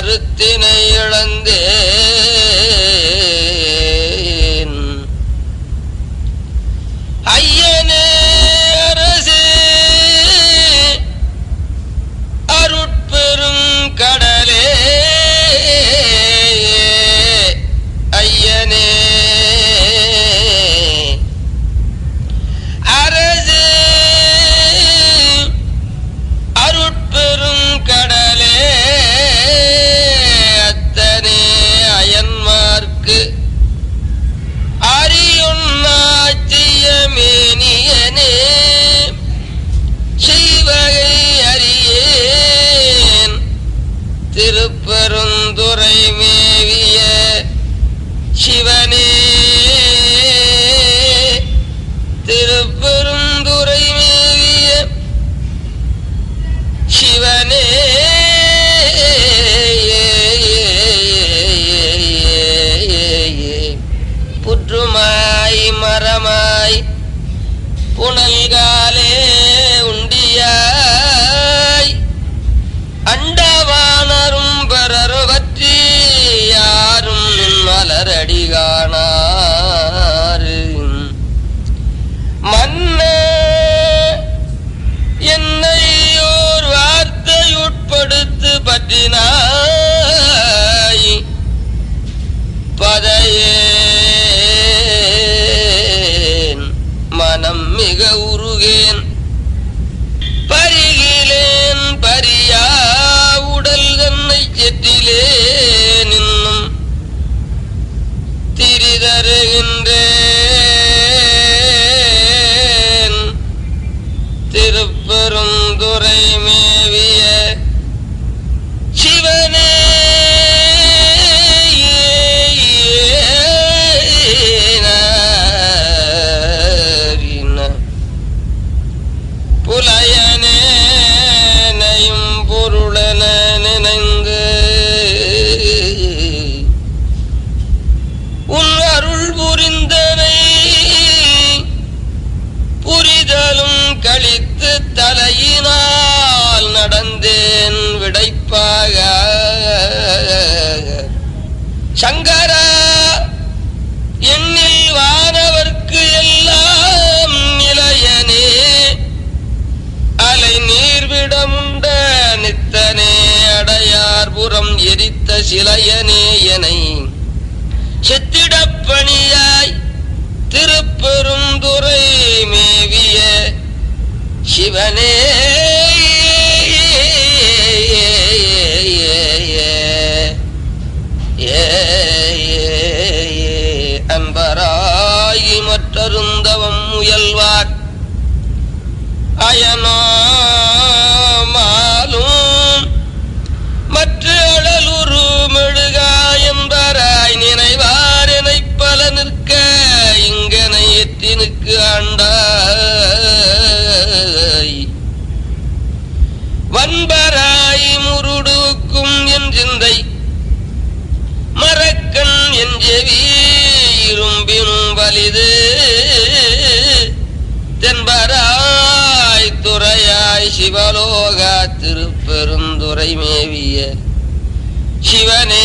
கருத்தினை இழந்தேன் ஐயனே அரசே அருட்பெரும் கடலே ஐயனே அரசே அருட்பெரும் கடலே அத்தனே அயன்மார்க்கு அரியுண்ணாச்சிய மேனியனே செய்வகை அறியேன் திருப்பெருந்துறை மேவிய சிவனே திருப்பெருந்துறை மேவிய சிவனே புற்றுமாய் மரமாய் புனல்காலே உண்டியாய் அண்டவானரும் பெறரு பற்றி யாரும் நின் மலரடி காணாறு மன்ன என்னை ஓர் வார்த்தையுட்படுத்து பற்றினாய் பதையேன் மனம் மிக உருகேன் பருகிலேன் பரியா உடல் தன்னை செற்றிலேன் இன்னும் திரிதருகின்றேன் திருப்பெருந்துறை மேவிய சிவனே புலையனேனையும் பொருளன நினைந்து உன் அருள் புரிந்தனை புரிதலும் கழித்து தலையினால் நடந்தேன் விடைப்பாக சங்கரா எண்ணில் வானவர்க்கு எல்லாம் நிலையனே அலை நீர்விடமுண்ட நித்தனே அடையார்புறம் எரித்த சிலையனே எனை செத்திடப்பணியாய் திருப்பெருந்துறை மேவிய சிவனே அன்பராகி மற்றருந்தவம் முயல்வார் அயனாமாலும் மற்ற அழலுரு மெழுகா என்பராய் நினைவார் எனைப் பல நிற்க இங்கனை எத்தினுக்கு ஆண்டாய் வன்பராய் முருடுக்கும் என் சிந்தை மரக்கண் என் செவி இரும்பினும் வலிது தென்பராய் துறையாய் சிவலோகா திருப்பெருந்துரை மேவிய சிவனே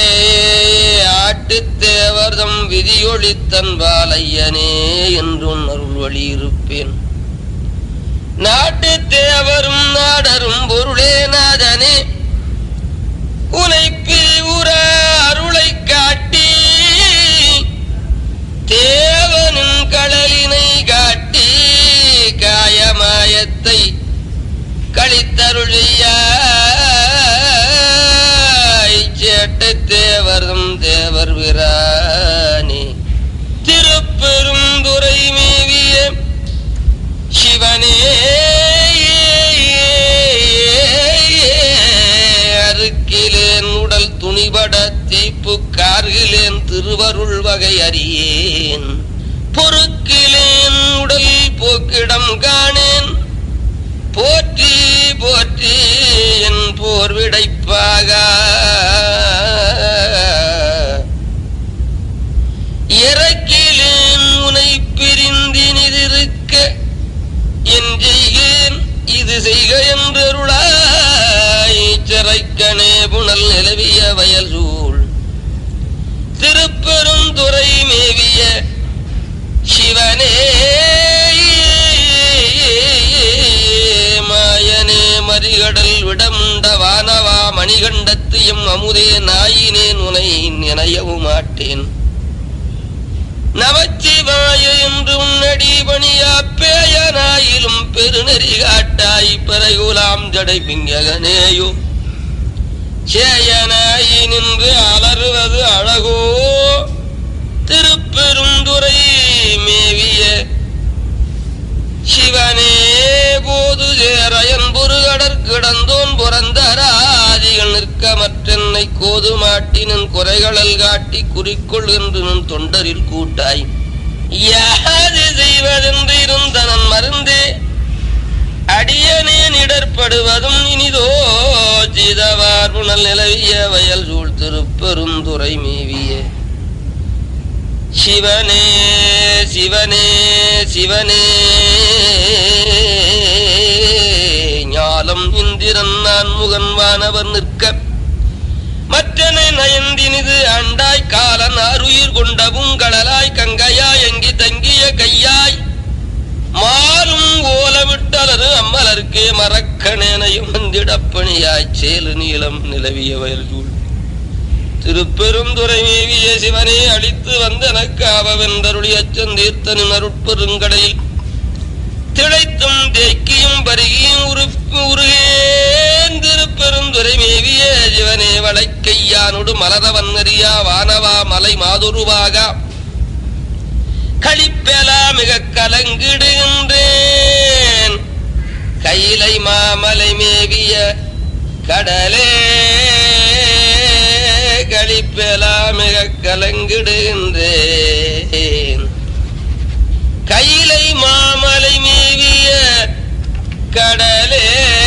ஆட்டுத்தேவர்தம் விதியொழித்தன்பால் ஐயனே என்றும் அருள் வழி இருப்பேன் நாட்டு தேவரும் நாடரும் பொருளே நாதனே உனை பிரிவுற அருளை காட்டி தேவனின் கடலினை காட்டி காயமாயத்தை கழித்தருளியாய் சேட்டை தேவரும் தேவர் விரானே திருப்பெரும் துறை மேவிய சிவனே அருக்கிலேன் உடல் துணிபட தீப்பு கார்கிலேன் திருவருள் வகை அறியேன் பொறுக்கிலேன் உடல் போக்கிடம் காணேன் போற்றி போற்றி என் போர் விடைப்பாக இறக்கிலேன் உனை பிரிந்தினிருக்க என் செய்கேன் இது செய்க என்றருளாய் சிறைக்கணே புனல் நிலவிய விரிகடல் விடமுண்ட வானவா மணிகண்டத்து எம் அமுதே நாயினேன் உனை நினையவும் மாட்டேன் நமச்சிவாய என்று உன்னடி பணியா பேயனாயிலும் பெருநெறி காட்டாய் பிறகுலாம் ஜடை பிங்ககனேயோ சேயனாயி நின்று அலறுவது அழகோ திருப்பெருந்துரை மேவிய சிவனே போது சேரயன் பொருகடற் கிடந்தோன் புறந்தராதிகள் நிற்க மற்றென்னை கோது மாட்டினன் குறைகளல் காட்டி குறிக்கொள் என்று நம் தொண்டரில் கூட்டாய் யாது செய்வதென்று இருந்தனன் மருந்தே அடியனேன் இடர்படுவதும் இனிதோ சிதவார் புனல் நிலவிய வயல் சூழ் திருப்பெருந்துரை மேவிய சிவனே சிவனே சிவனே ஞாலம் இந்திரன் நான் முகன் வானவர் நிற்க மற்றனை நயந்தினிது அண்டாய் காலன் அருயிர் கொண்ட பூங்கடலாய் கங்கையாய் எங்கி தங்கிய கையாய் மாறும் ஓலமிட்டலரு அம்மலர்க்கே மறக்கணேனையும் வந்திடப்பணியாய் சேலு நீளம் நிலவிய வயல் சூழ் திருப்பெருந்துறை மேவிய சிவனே அழித்து வந்த நக்காவென்றருளி அச்சந்தீர்த்தனின் அருட்பெருங்கடையில் திளைத்தும் தேக்கியும் பருகியும் உருப்பு உருகேன் திருப்பெருந்துறை மேவிய சிவனே வளைக்கையானொடு மலரவன் அறியா வானவா மலை மாதுருவாகா களிப்பெலா மிக கலங்கிடுகின்றேன் கையிலை மாமலை மேவிய கடலே களிப்பெலா மிக கலங்கிடுகின்றேன் கையிலை மாமலை மேவிய கடலே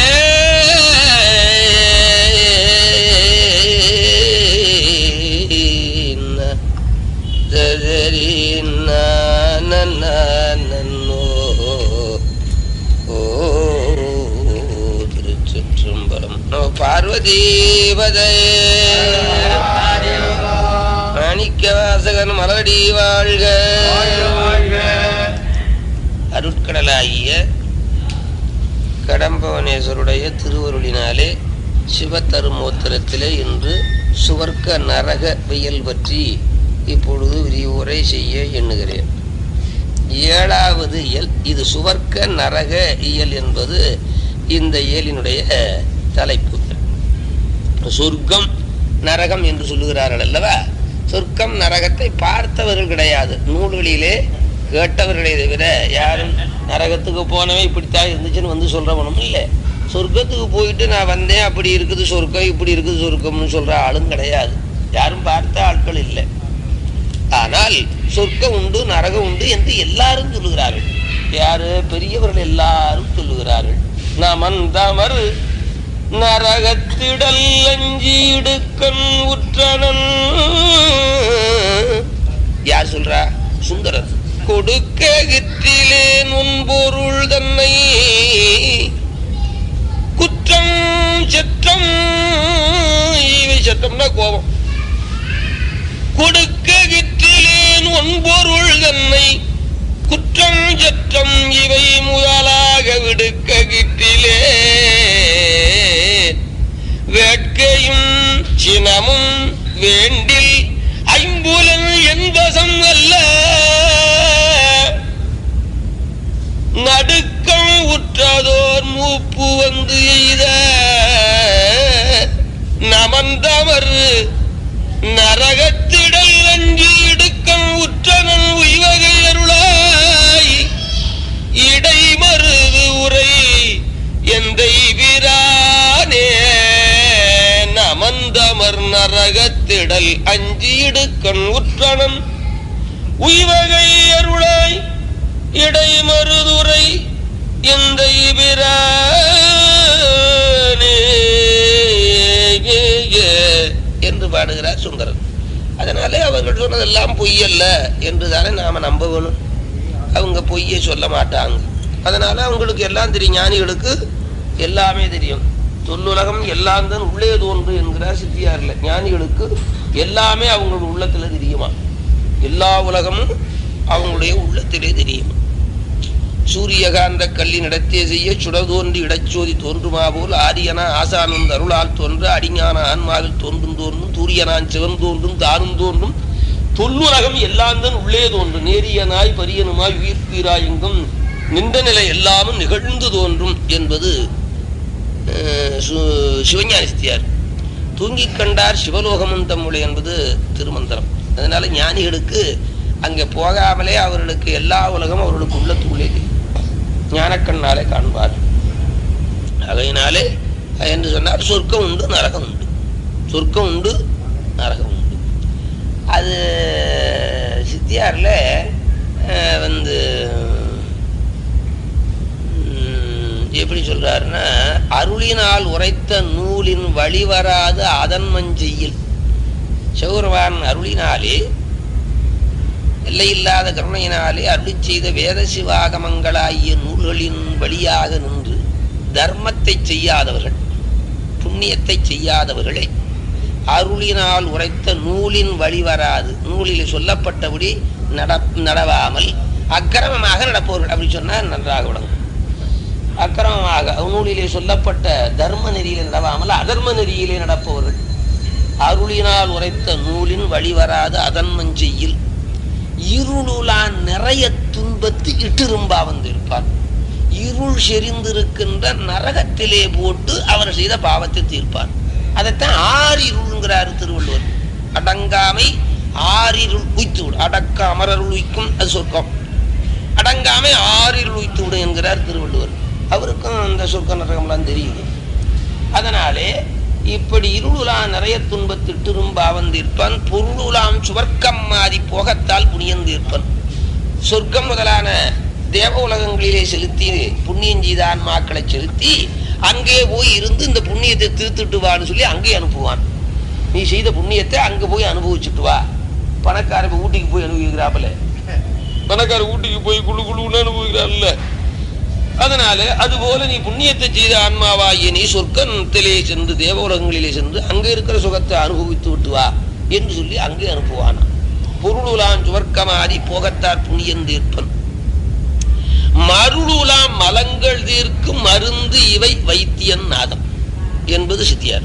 திருச்சிற்றம்பலம் நம பார்வதீபதே மாணிக்க வாசகன் மலரடி வாழ்க அருட்கடலாகிய கடம்பவனேஸ்வருடைய திருவருளினாலே சிவத்தருமோத்திரத்திலே இன்று சுவர்க்க நரக வியல் பற்றி இப்பொழுது விரிவுரை செய்ய எண்ணுகிறேன் ஏழாவது இயல் இது சுவர்க்க நரக இயல் என்பது இந்த இயலினுடைய தலைப்பு சொர்க்கம் நரகம் என்று சொல்லுகிறார்கள் அல்லவா சொர்க்கம் நரகத்தை பார்த்தவர்கள் கிடையாது நூல்களிலே கேட்டவர்களை தவிர யாரும் நரகத்துக்கு போனவன் இப்படித்தான் இருந்துச்சுன்னு வந்து சொல்றவனும் இல்லை சொர்க்கத்துக்கு போயிட்டு நான் வந்தேன் அப்படி இருக்குது சொர்க்கம் இப்படி இருக்குது சொர்க்கம்னு சொல்ற ஆளும் கிடையாது யாரும் பார்த்த ஆட்கள் இல்லை ஆனால் சொர்க்கம் உண்டு நரகம் உண்டு என்று எல்லாரும் சொல்லுகிறார்கள் யாரு பெரியவர்கள் எல்லாரும் சொல்லுகிறார்கள் நமந்தமர் நரகத்திடல் அஞ்சீடுக்கண் உற்றனன் யார் சொல்றா சுந்தரர் கொடுக்க கிற்றிலேன் உன் பொருள் தன்னை குற்றம் சட்டம் இவை சட்டம்னா கோபம் கொடுக்க கிற்றிலேன் உன் பொருள் தன்னை குற்றம் சட்டம் இவை முதலாக விடுக்க கிற்றிலே வேட்கையும் சினமும் வேண்டில் ஐம்புலன் என்பசம் அல்ல நடுக்கம் உற்றதோர் மூப்பு வந்து எய்த நமந்தவர் நரகத்திடல் அஞ்சு இடுக்கம் உற்றனன் உய்வகை அருளாய் இடை மருது உரை எந்தை வீரானே நமந்தமர் நரகத்திடல் அஞ்சு இடுக்கண் உற்றனன் உய்வகை அருளாய் இடை மருதுரை எந்தை வீரானே என்று பாடுகிறார் சுந்தரன் அதனாலே அவர்கள் சொன்னதெல்லாம் பொய்யல்ல என்று தானே நாம நம்ப வேணும் அவங்க பொய்யை சொல்ல மாட்டாங்க அதனால அவங்களுக்கு எல்லாம் தெரியும் ஞானிகளுக்கு எல்லாமே தெரியும் தொல்லுலகம் எல்லாம் தான் உள்ளே தோன்று என்கிறார் சித்தியார்ல ஞானிகளுக்கு எல்லாமே அவங்களோட உள்ளத்துல தெரியுமா எல்லா உலகமும் அவங்களுடைய உள்ளத்திலே தெரியுமா சூரியகாந்த கல்லின் இடத்தே செய்ய சுடதோன்றி இடச்சோதி தோன்றுமா போல் ஆரியனா ஆசானந்த அருளால் தோன்ற அடிஞான ஆன்மாவில் தோன்றும் தோன்றும் தூரியனான் சிவன் தோன்றும் தானும் தோன்றும் தொல்லுலகம் எல்லாந்தன் உள்ளே தோன்றும் நேரியனாய் பரியனுமாய் உயிர்ப்பீராய் எங்கும் நின்ற நிலை எல்லாமும் நிகழ்ந்து தோன்றும் என்பது அஹ், சு- சிவஞானி சித்தியார் தூங்கிக் கண்டார் சிவலோகமும் தம்முளை என்பது திருமந்திரம் அதனால ஞானிகளுக்கு அங்கே போகாமலே அவர்களுக்கு எல்லா உலகம் அவர்களுக்கு உள்ளத்துக்குள்ளே தெரியும். ஞானக்கண்ணாலே காண்பார் அதையினாலே என்று சொன்னார் சொர்க்கம் உண்டு நரகம் உண்டு சொர்க்கம் உண்டு நரகம் உண்டு அது சித்தியாரில் வந்து ம், எப்படி சொல்றாருன்னா அருளினால் உரைத்த நூலின் வழிவராது அதன் மஞ்சையில் சிவபெருமான் அருளினாலே எல்லையில்லாத கருணையினாலே அருளி செய்த வேத சிவாகமங்களாகிய நூல்களின் வழியாக நின்று தர்மத்தை செய்யாதவர்கள் புண்ணியத்தை செய்யாதவர்களே அருளினால் உரைத்த நூலின் வழி வராது நூலில் சொல்லப்பட்டபடி நட நடவாமல் அக்கிரமமாக நடப்பவர்கள் அப்படி சொன்னால் நன்றாக விளங்கும் அக்கிரமமாக நூலிலே சொல்லப்பட்ட தர்ம நெறியிலே நடவாமல் அதர்ம நெறியிலே நடப்பவர்கள் அருளினால் உரைத்த நூலின் வழி வராது அதன்மஞ்செய்யில் இருளுலான் நிறைய துன்பத்து இட்டிரும்பா வந்திருப்பார் இருள் செறிந்திருக்கின்ற நரகத்திலே போட்டு அவர் செய்த பாவத்தை தீர்ப்பார் அதைத்தான் ஆறிருள்ங்கிறார் திருவள்ளுவர் அடங்காமை ஆறிருள் உய்த்து விடும் அடக்க அமரருள் உய்க்கும் அது சொர்க்கம் அடங்காமை ஆறிருள் உய்த்து விடும் என்கிறார் திருவள்ளுவர் அவருக்கும் அந்த சொர்க்க நரகம்லாம் தெரியுது அதனாலே இப்படி இருளுலாம் நிறைய துன்பத்திட்டிரும் பாவந்தீர்ப்பான் பொருளுலாம் சுவர்க்கம் மாறி போகத்தால் புனியந்தீர்ப்பன் சொர்க்கம் முதலான தேவ உலகங்களிலே செலுத்தி புண்ணியம் செய்த ஆன்மாக்களை செலுத்தி அங்கே போய் இருந்து இந்த புண்ணியத்தை தீர்த்துட்டு வான்னு சொல்லி அங்கே அனுப்புவான் நீ செய்த புண்ணியத்தை அங்க போய் அனுபவிச்சுட்டு வா பணக்கார இப்ப ஊட்டிக்கு போய் அனுபவிக்கிறாப்புல பணக்கார ஊட்டிக்கு போய் குழு குழுன்னு அனுபவிக்கிறான்ல அதனால அதுபோல நீ புண்ணியத்தை செய்த ஆன்மாவாகிய நீ சொர்க்கத்திலே சென்று தேவ உலகங்களிலே சென்று அங்க இருக்கிற சுகத்தை அனுபவித்து விட்டு வா என்று சொல்லி அங்கே அனுப்புவானா பொருளுலாம் சுவர்க்கமாதி போகத்தார் புண்ணியம் தீர்ப்பன் மருளுலாம் மலங்கள் தீர்க்கும் மருந்து இவை வைத்தியன் நாதம் என்பது சித்தியார்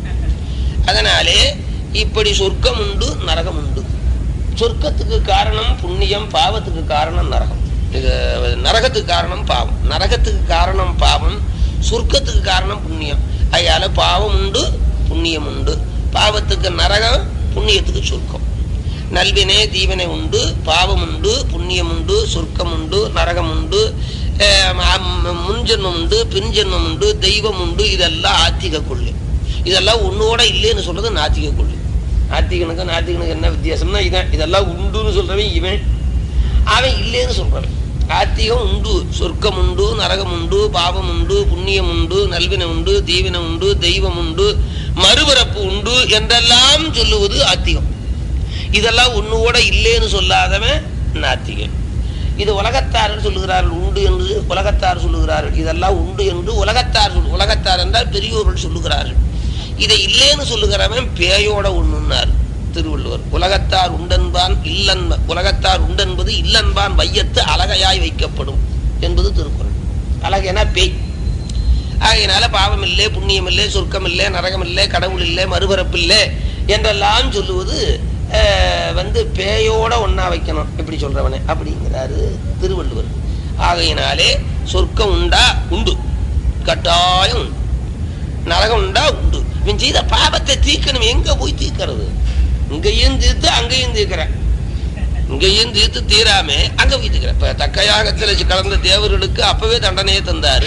அதனாலே இப்படி சொர்க்கம் உண்டு நரகம் உண்டு சொர்க்கத்துக்கு காரணம் புண்ணியம் பாவத்துக்கு காரணம் நரகம் இது நரகத்துக்கு காரணம் பாவம் நரகத்துக்கு காரணம் பாவம் சொர்க்கத்துக்கு காரணம் புண்ணியம் அதனால பாவம் உண்டு புண்ணியம் உண்டு பாவத்துக்கு நரகம் புண்ணியத்துக்கு சொர்க்கம் நல்வினை தீவினை உண்டு பாவம் உண்டு புண்ணியம் உண்டு சொர்க்கம் உண்டு நரகம் உண்டு அஹ் ம- முன்ஜென்மம் உண்டு பின்ஜென்மம் உண்டு தெய்வம் உண்டு இதெல்லாம் ஆத்திக கொள்ளு இதெல்லாம் உன்னோட இல்லைன்னு சொல்றது நாத்திக கொள்ளு நாத்திகனுக்கு நாத்திகனுக்கு என்ன வித்தியாசம்னா இதான் இதெல்லாம் உண்டுன்னு சொல்றவன் இவன் அவன் இல்லைன்னு சொல்றவன் ஆத்திகம் உண்டு சொர்க்கம் உண்டு நரகம் உண்டு பாவம் உண்டு புண்ணியம் உண்டு நல்வினை உண்டு தீவினை உண்டு தெய்வம் உண்டு மறுபிறப்பு உண்டு என்றெல்லாம் சொல்லுவது ஆத்திகம் இதெல்லாம் ஒண்ணோட இல்லைன்னு சொல்லாதவன் நாத்திகன் இது உலகத்தார் சொல்லுகிறார்கள் உண்டு என்று உலகத்தார் சொல்லுகிறார்கள் இதெல்லாம் உண்டு என்று உலகத்தார் சொல் உலகத்தார் என்றால் பெரியோர்கள் சொல்லுகிறார்கள் இதை இல்லைன்னு சொல்லுகிறவன் பேயோட ஒண்ணுன்னார் திருவள்ளுவர் உலகத்தார் உண்டென்பான் இல்லன் உலகத்தார் உண்டென்பது இல்லன்பான் வையத்து அழகையாய் வைக்கப்படும் என்பது திருக்குறள் அழகென பேய் ஆகையினால பாவம் இல்லை புண்ணியம் இல்லை சொர்க்கம் இல்லை நரகம் இல்லை கடவுள் இல்லை மறுபிறப்பு இல்லை என்றெல்லாம் சொல்லுவது அஹ், வந்து பேயோட ஒண்ணா வைக்கணும் இப்படி சொல்றவனே அப்படிங்கிறாரு திருவள்ளுவர் ஆகையினாலே சொர்க்கம் உண்டா உண்டு கட்டாயம் உண்டு நரகம் உண்டா உண்டு இவன் செய்த பாவத்தை தீர்க்கணும் எங்க போய் தீர்க்கிறது இங்கேயும் தீர்த்து அங்கேயும் தீர்க்கிறேன் இங்கேயும் தீர்த்து தீராம அங்க போய் தீர்க்கிறேன் இப்ப தக்கயாகத்துல கலந்த தேவர்களுக்கு அப்பவே தண்டனையை தந்தாரு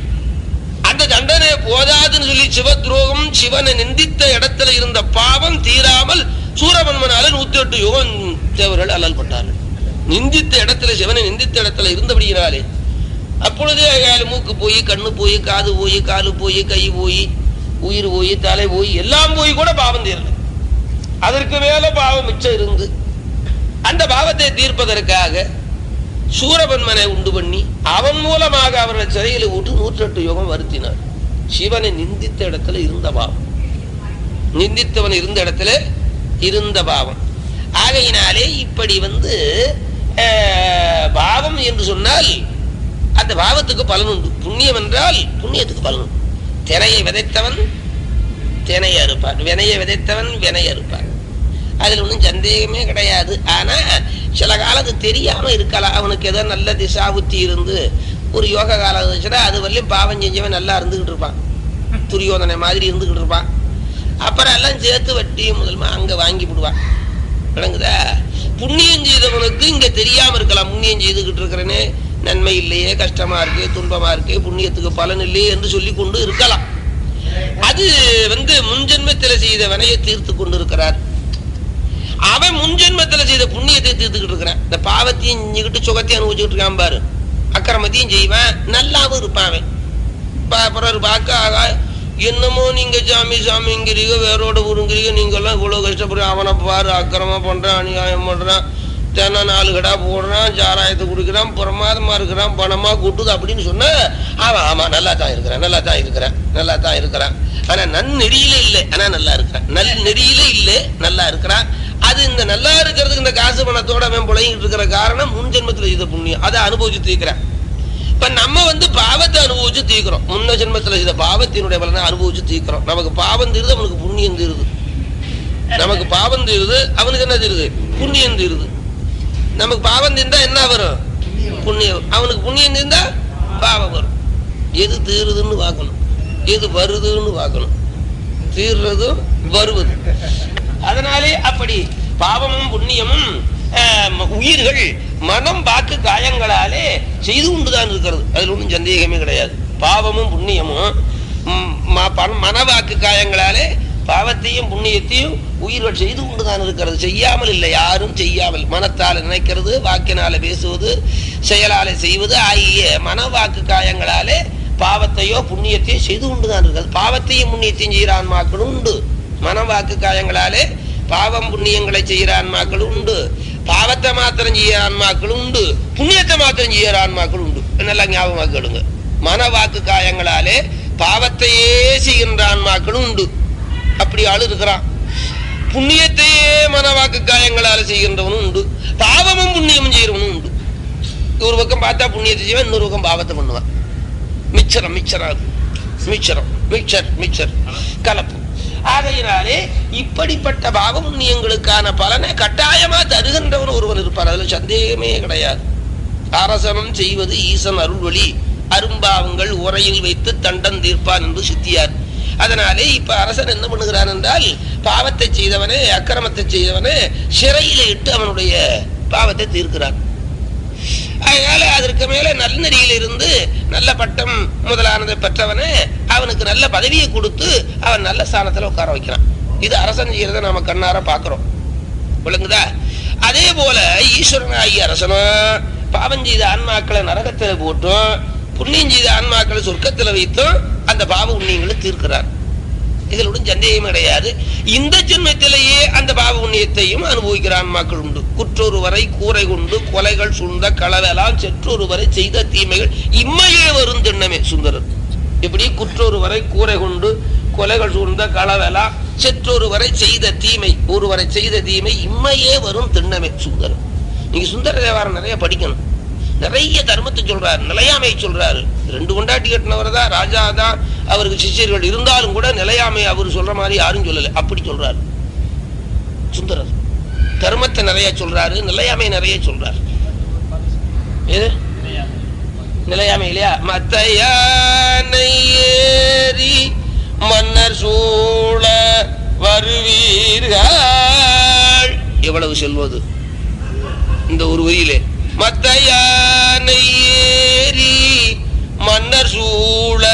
அந்த தண்டனை போதாதுன்னு சொல்லி சிவத்ரோகம் சிவனை நிந்தித்த இடத்துல இருந்த பாவம் தீராமல் சூரபன்மனால நூத்தி எட்டு யுகம் தேவர்கள் அல்லல் பட்டார்கள் நிந்தித்த இடத்துல சிவனை நிந்தித்த இடத்துல இருந்தபடியினாலே அப்பொழுதே அயால மூக்கு போய் கண்ணு போய் காது போய் காலு போய் கை போய் உயிர் போய் தலை போய் எல்லாம் போய் கூட பாவம் தீரல அதற்கு மேல பாவம் மிச்சம் இருந்து அந்த பாவத்தை தீர்ப்பதற்காக சூரபன்மனை உண்டு பண்ணி அவன் மூலமாக அவர்களை சிறையில் விட்டு நூற்றெட்டு யுகம் வருத்தினார் சிவனை நிந்தித்த இடத்துல இருந்த பாவம் நிந்தித்தவன் இருந்த இடத்துல இருந்த பாவம் ஆகையினாலே இப்படி வந்து அஹ், பாவம் என்று சொன்னால் அந்த பாவத்துக்கு பலன் உண்டு புண்ணியம் என்றால் புண்ணியத்துக்கு பலன் உண்டு தினையை விதைத்தவன் தினையை அறுப்பான் வினையை விதைத்தவன் வினையை அறுப்பான் அதுல ஒன்றும் சந்தேகமே கிடையாது ஆனா சில காலம் அது தெரியாம இருக்கலாம் அவனுக்கு ஏதோ நல்ல திசா புத்தி இருந்து ஒரு யோக காலம் இருந்துச்சுன்னா அது வரலையும் பாவம் செஞ்சவன் நல்லா இருந்துகிட்டு இருப்பான் துரியோதனை மாதிரி இருந்துகிட்டு இருப்பான் அப்புறம் எல்லாம் சேர்த்து வட்டி முதல்மா அங்க வாங்கி விடுவான் விளங்குதா புண்ணியம் செய்தவனுக்கு இங்க தெரியாம இருக்கலாம் புண்ணியம் செய்துகிட்டு இருக்கிறேனே நன்மை இல்லையே கஷ்டமா இருக்கு துன்பமா இருக்கு புண்ணியத்துக்கு பலன் இல்லையே என்று சொல்லி கொண்டு இருக்கலாம் அது வந்து முன்ஜென்மத்தில் செய்த வினையை தீர்த்து கொண்டு இருக்கிறார் அவன் முன்ஜென்மத்துல செய்த புண்ணியத்தை தீர்த்துக்கிட்டு இருக்கிறான் இந்த பாவத்தையும் செஞ்சுக்கிட்டு சுகத்தையும் அனுபவிச்சுக்கிட்டு இருக்கான் பாரு அக்கிரமத்தையும் செய்வான் நல்லாவும் இருப்பான் அவன் பா- பிறர் பார்க்க ஆகா என்னமோ நீங்க சாமி சாமிங்கிறீங்க வேரோட உருங்கிறீங்க நீங்க எல்லாம் இவ்வளவு கஷ்டப்படுறீங்க அவனை பாரு அக்கிரமா பண்றான் அநியாயம் பண்றான் தினம் நாலு கடா போடுறான் சாராயத்தை குடிக்கிறான் பிரமாதமா இருக்கிறான் பணமா கூட்டுது அப்படின்னு சொன்ன அவன் ஆமா நல்லா தான் இருக்கிறான் நல்லா தான் இருக்கிறான் நல்லா தான் இருக்கிறான் ஆனா நன்னெறியில இல்லை ஆனா நல்லா இருக்கிறான் நல் நெறியில இல்லை நல்லா இருக்கிறான் அது இந்த நல்லா இருக்கிறதுக்கு இந்த காசு பணத்தோட அவன் புழைங்கிட்டு இருக்கிற காரணம் முன் ஜென்மத்துல செய்த புண்ணியம் அதை அனுபவிச்சு தீர்க்கிறான் இப்ப நம்ம வந்து பாவத்தை அனுபவிச்சு தீர்க்கிறோம் முன்ன ஜென்மத்துல செய்த பாவத்தினுடைய பலனை அனுபவிச்சு தீர்க்கிறோம் நமக்கு பாவம் தீருது அவனுக்கு புண்ணியம் தீருது நமக்கு பாவம் தீருது அவனுக்கு என்ன தீருது புண்ணியம் தீருது நமக்கு பாவம் தீர்ந்தா என்ன வரும் புண்ணியம் அவனுக்கு புண்ணியம் தீர்ந்தா பாவம் வரும் எது தீருதுன்னு பார்க்கணும் எது வருதுன்னு பார்க்கணும் தீர்றதும் வருவது அதனாலே அப்படி பாவமும் புண்ணியமும் ஆஹ், உயிர்கள் மனம் வாக்கு காயங்களாலே செய்து கொண்டுதான் இருக்கிறது அதுல ஒன்றும் சந்தேகமே கிடையாது பாவமும் புண்ணியமும் ம், ம- பண- மனவாக்கு காயங்களாலே பாவத்தையும் புண்ணியத்தையும் உயிர்கள் செய்து கொண்டுதான் இருக்கிறது செய்யாமல் இல்லை யாரும் செய்யாமல் மனத்தால் நினைக்கிறது வாக்கினால பேசுவது செயலாலே செய்வது ஆகிய மனவாக்கு காயங்களாலே பாவத்தையோ புண்ணியத்தையோ செய்து கொண்டுதான் இருக்கிறது பாவத்தையும் புண்ணியத்தையும் செய்கிற ஆன்மாக்களும் உண்டு மனவாக்கு காயங்களாலே பாவம் புண்ணியங்களை செய்கிற ஆன்மாக்கள் உண்டு பாவத்தை மாத்திரம் செய்கிற ஆன்மாக்கள் உண்டு புண்ணியத்தை மாத்திரம் செய்கிற ஆன்மாக்கள் உண்டு நல்லா ஞாபகமாக்கிடுங்க மனவாக்கு காயங்களாலே பாவத்தையே செய்கின்ற ஆன்மாக்களும் உண்டு அப்படி ஆளு இருக்கிறான் புண்ணியத்தையே மனவாக்கு காயங்களால செய்கின்றவனும் உண்டு பாவமும் புண்ணியமும் செய்கிறவனும் உண்டு ஒரு பக்கம் பார்த்தா புண்ணியத்தை செய்வான் இன்னொரு பக்கம் பாவத்தை பண்ணுவான் மிச்சரம் மிச்சரம் அது. மிச்சரம் மிக்சர் மிக்சர் கலப்பு ஆகையினாலே இப்படிப்பட்ட பாவ புண்ணியங்களுக்கான பலனை கட்டாயமா தருகின்றவன் ஒருவன் இருப்பான் அதுல சந்தேகமே கிடையாது அரசனம் செய்வது ஈசன் அருள்வழி அரும்பாவங்கள் உரையில் வைத்து தண்டம் தீர்ப்பான் என்று சித்தியார் அதனாலே இப்ப அரசன் என்ன பண்ணுகிறான் என்றால் பாவத்தை செய்தவனே அக்கிரமத்தை செய்தவனே சிறையில இட்டு அவனுடைய பாவத்தை தீர்க்கிறான் அதனால அதற்கு மேல நல்நெறியில் இருந்து நல்ல பட்டம் முதலானதை பெற்றவனே அவனுக்கு நல்ல பதவியை கொடுத்து அவன் நல்ல ஸ்தானத்துல உட்கார வைக்கிறான் இது அரசன் செய்யறத நாம கண்ணார பாக்குறோம் விளங்குதா அதே போல ஈஸ்வரன் ஆகிய அரசனும் பாவம் செய்த ஆன்மாக்களை நரகத்துல போட்டும் புண்ணியம் செய்த ஆன்மாக்களை சொர்க்கத்துல வைத்தும் அந்த பாவ புண்ணியங்களை தீர்க்கிறார் இதில் ஒன்றும் சந்தேகம் கிடையாது இந்த ஜென்மத்திலேயே அந்த பாவ புண்ணியத்தையும் அனுபவிக்கிற ஆன்மாக்கள் உண்டு குற்றொரு வரை கூரை கொண்டு கொலைகள் சுண்ட களவெல்லாம் செற்றொரு வரை செய்த தீமைகள் இம்மையே வரும் திண்ணமே சுந்தரர் இப்படி குற்றொரு வரை கூரை கொண்டு கொலைகள் சூழ்ந்த களவெல்லாம் செற்றொரு வரை செய்த தீமை ஒருவரை செய்த தீமை இம்மையே வரும் திண்ணமே சுந்தரர் நீங்க சுந்தர தேவாரம் நிறைய படிக்கணும் நிறைய தர்மத்தை சொல்றாரு நிலையாமை சொல்றாரு ரெண்டு கொண்டாட்டி கட்டினவர் தான் ராஜா தான் அவருக்கு சிஷ்யர்கள் இருந்தாலும் கூட நிலையாமை அவர் சொல்ற மாதிரி யாரும் சொல்லல அப்படி சொல்றாரு சுந்தரர் தர்மத்தை நிறைய சொல்றாரு நிலையாமை நிறைய சொல்றாரு எது நிலையாமை இல்லையா மத்த யானை ஏறி மன்னர் சூழ வருவீர்கள் எவ்வளவு செல்வது இந்த ஒரு வரியிலே மத்த யானை ஏறி மன்னர் சூழ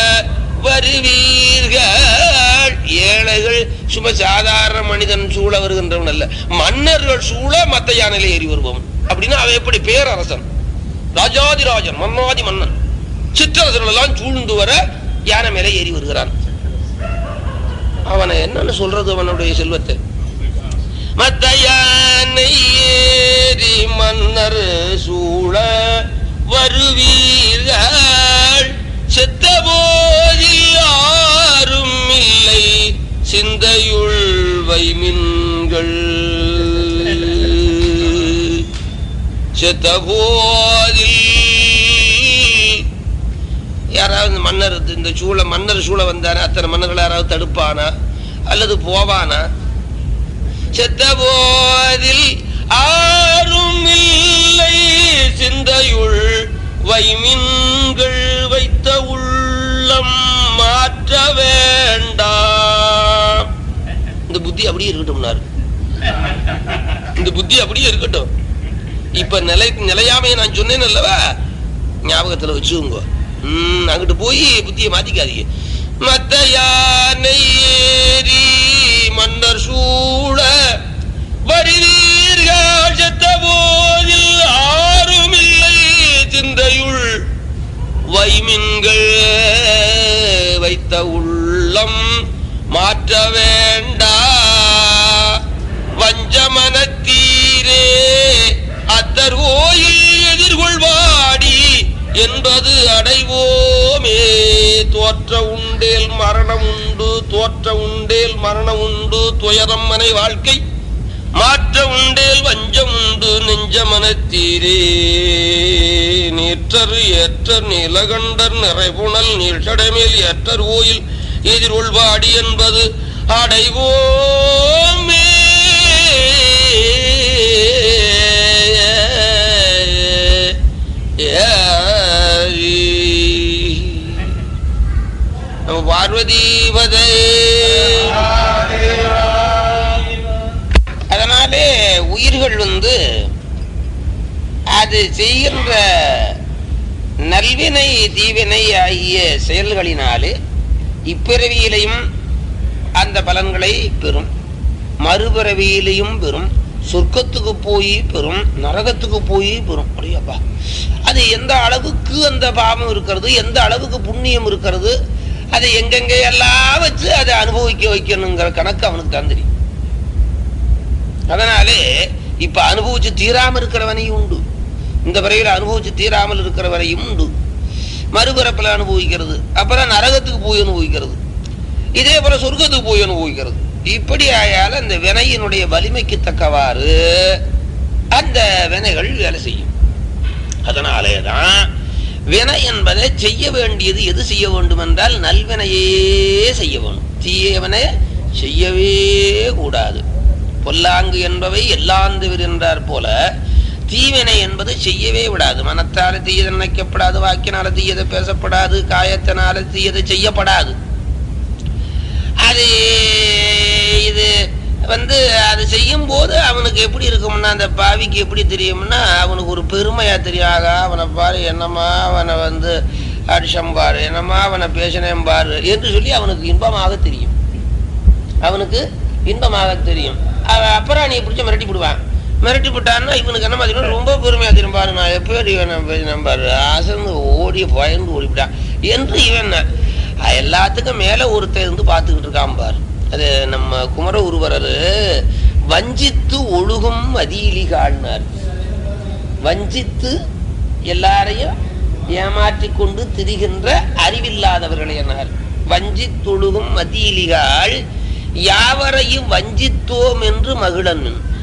வருவீர்கள் ஏழைகள் சும்மா சாதாரண மனிதன் சூழ வருகின்றவன் அல்ல மன்னர்கள் சூழ மத்த யானையில ஏறி வருபவன் அப்படின்னா அவன் எப்படி பேரரசன் ராஜாதிராஜன் மன்னாதி மன்னன் சிற்றரசர்கள் எல்லாம் சூழ்ந்து வர யானை மேல ஏறி வருகிறான் அவனை என்னன்னு சொல்றது அவனுடைய செல்வத்தை மத்த யானை ஏறி மன்னர் சூழ வருவீர்கள் செத்த போதில் யாரும் இல்லை சிந்தையுள் வைமின்கள் செத்த போதில் மன்னர் இந்த சூழ மன்னர் சூழ வந்தானா அத்தனை மன்னர்கள் யாராவது தடுப்பானா அல்லது போவானா செத்த போதில் ஆரும் இல்லை சிந்தையுள் வைமின்கள் வைத்த உள்ளம் மாற்ற வேண்டாம் இந்த புத்தி அப்படியே இருக்கட்டும்னாரு இந்த புத்தி அப்படியே இருக்கட்டும் இப்ப நிலை நிலையாமையை நான் சொன்னேன் அல்லவா ஞாபகத்துல வச்சுக்கோங்க உம் அங்கிட்டு போய் புத்தியை மாத்திக்காதீங்க மத்த யானை ஏறி மன்னர் சூழ வருவீர்கள் செத்த போதில் ஆறும் இல்லை சிந்தையுள் வைமின்கள் வைத்த உள்ளம் மாற்ற வேண்டா வஞ்சமனத்தீரே அத்தர் கோயில் எதிர்கொள்வாடி என்பது அடைவோமே தோற்ற உண்டேல் மரணம் உண்டு தோற்ற உண்டேல் மரணம் உண்டு துயரம் மனை வாழ்க்கை மாற்ற உண்டேல் வஞ்சம் உண்டு நெஞ்சமனத்தீரே நீற்றரு ஏற்றர் நிலகண்டர் நிறைபுணல் நீழ்ச்சடைமேல் ஏற்றர் கோயில் எதிர்கொள்வாடி என்பது அடைவோமே நம்ம பார்வதீபதே அதனாலே உயிர்கள் வந்து அது செய்கின்ற நல்வினை தீவினை ஆகிய செயல்களினாலே இப்பிறவியிலையும் அந்த பலன்களை பெறும் மறுபிறவியிலையும் பெறும் சொர்க்கத்துக்கு போய் பெறும் நரகத்துக்கு போய் பெறும் அப்படியாப்பா அது எந்த அளவுக்கு அந்த பாவம் இருக்கிறது எந்த அளவுக்கு புண்ணியம் இருக்கிறது அதை எங்கெங்க எல்லாம் வச்சு அதை அனுபவிக்க வைக்கணுங்கிற கணக்கு அவனுக்கு தான் தெரியும் அதனாலே இப்ப அனுபவிச்சு தீராம இருக்கிறவனையும் உண்டு இந்த பிறவில அனுபவிச்சு தீராமல் இருக்கிறவரையும் உண்டு மறுபிறப்பில் அனுபவிக்கிறது அப்புறம் நரகத்துக்கு போய் அனுபவிக்கிறது இதே போல சொர்க்கத்துக்கு போய் அனுபவிக்கிறது இப்படி ஆயால அந்த வினையினுடைய வலிமைக்கு தக்கவாறு அந்த வினைகள் வேலை செய்யும் அதனாலே தான் வினை என்பதை செய்ய வேண்டியது எது செய்ய வேண்டும் என்றால் நல்வினையே செய்ய வேணும் தீயவனை செய்யவே கூடாது பொல்லாங்கு என்பவை எல்லாந்தவர் என்றார் போல தீவினை என்பது செய்யவே விடாது மனத்தால தீயது நினைக்கப்படாது வாக்கினால தீயது பேசப்படாது காயத்தினால தீயது செய்யப்படாது அது இது வந்து அது செய்யும் போது அவனுக்கு எப்படி இருக்கும்னா அந்த பாவிக்கு எப்படி தெரியும்னா அவனுக்கு ஒரு பெருமையா தெரியும் ஆகா அவனை பாரு என்னம்மா அவனை வந்து அடிஷம் பாரு என்னம்மா அவனை பேசினேன் பாரு என்று சொல்லி அவனுக்கு இன்பமாக தெரியும் அவனுக்கு இன்பமாக தெரியும் அவன் அப்புறம் நீ பிடிச்ச மிரட்டி விடுவான் மிரட்டி விட்டான்னா இவனுக்கு என்ன மாதிரி ரொம்ப பெருமையா தெரியும் பாரு நான் எப்படி இவனை பேசினேன் பாரு அசந்து ஓடி பயந்து ஓடிவிட்டான் என்று இவன் எல்லாத்துக்கும் மேல ஒருத்தர் இருந்து பார்த்துக்கிட்டு இருக்கான் பாரு அது நம்ம குமர உருவரரு வஞ்சித்து ஒழுகும் மதியிலிகாள்னார் வஞ்சித்து எல்லாரையும் ஏமாற்றி கொண்டு திரிகின்ற அறிவில்லாதவர்கள் என்னார் வஞ்சித்தொழுகும் மதியிலிகாள் யாவரையும் வஞ்சித்தோம் என்று மகிழன்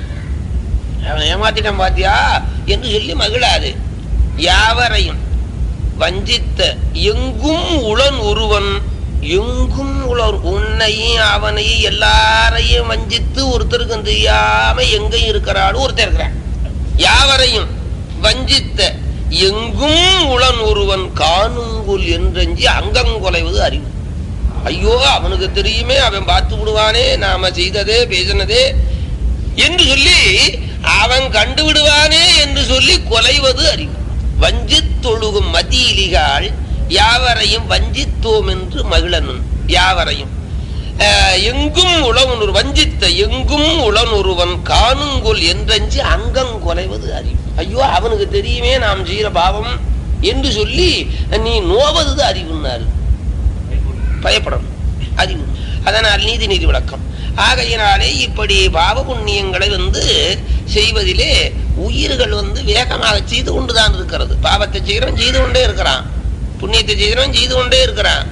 அவன் ஏமாத்திட்டான் பாத்தியா என்று சொல்லி மகிழாது யாவரையும் வஞ்சித்த எங்கும் உளன் ஒருவன் எங்கும் உளர் உன்னையும் அவனையும் எல்லாரையும் வஞ்சித்து ஒருத்தருக்கும் தெரியாம எங்கேயும் இருக்கிறாள் ஒருத்தர் இருக்கிறான் யாவரையும் வஞ்சித்த எங்கும் உளன் ஒருவன் காணுங்குல் என்றஞ்சி அங்கங்கொலைவது அறிவு ஐயோ அவனுக்கு தெரியுமே அவன் பார்த்து விடுவானே நாம செய்ததே பேசினதே என்று சொல்லி அவன் கண்டு விடுவானே என்று சொல்லி கொலைவது அறிவு வஞ்சித்தொழுகும் மதியிலிகாள் யாவரையும் வஞ்சித்தோம் என்று மகிழனும் யாவரையும் எங்கும் உளவனொரு வஞ்சித்த எங்கும் உளனொருவன் காணுங்கொல் என்றஞ்சு அங்கம் கொலைவது அறிவு ஐயோ அவனுக்கு தெரியுமே நாம் செய்கிற பாவம் என்று சொல்லி நீ நோவது அறிவுன்னாரு பயப்படணும் அறிவு அதனால் நீதி நீதி விளக்கம் ஆகையினாலே இப்படி பாவ புண்ணியங்களை வந்து செய்வதிலே உயிர்கள் வந்து வேகமாக செய்து கொண்டுதான் இருக்கிறது பாவத்தை செய்கிறவன் செய்து கொண்டே இருக்கிறான் புண்ணியத்தை செய்கிறவன் செய்து கொண்டே இருக்கிறான்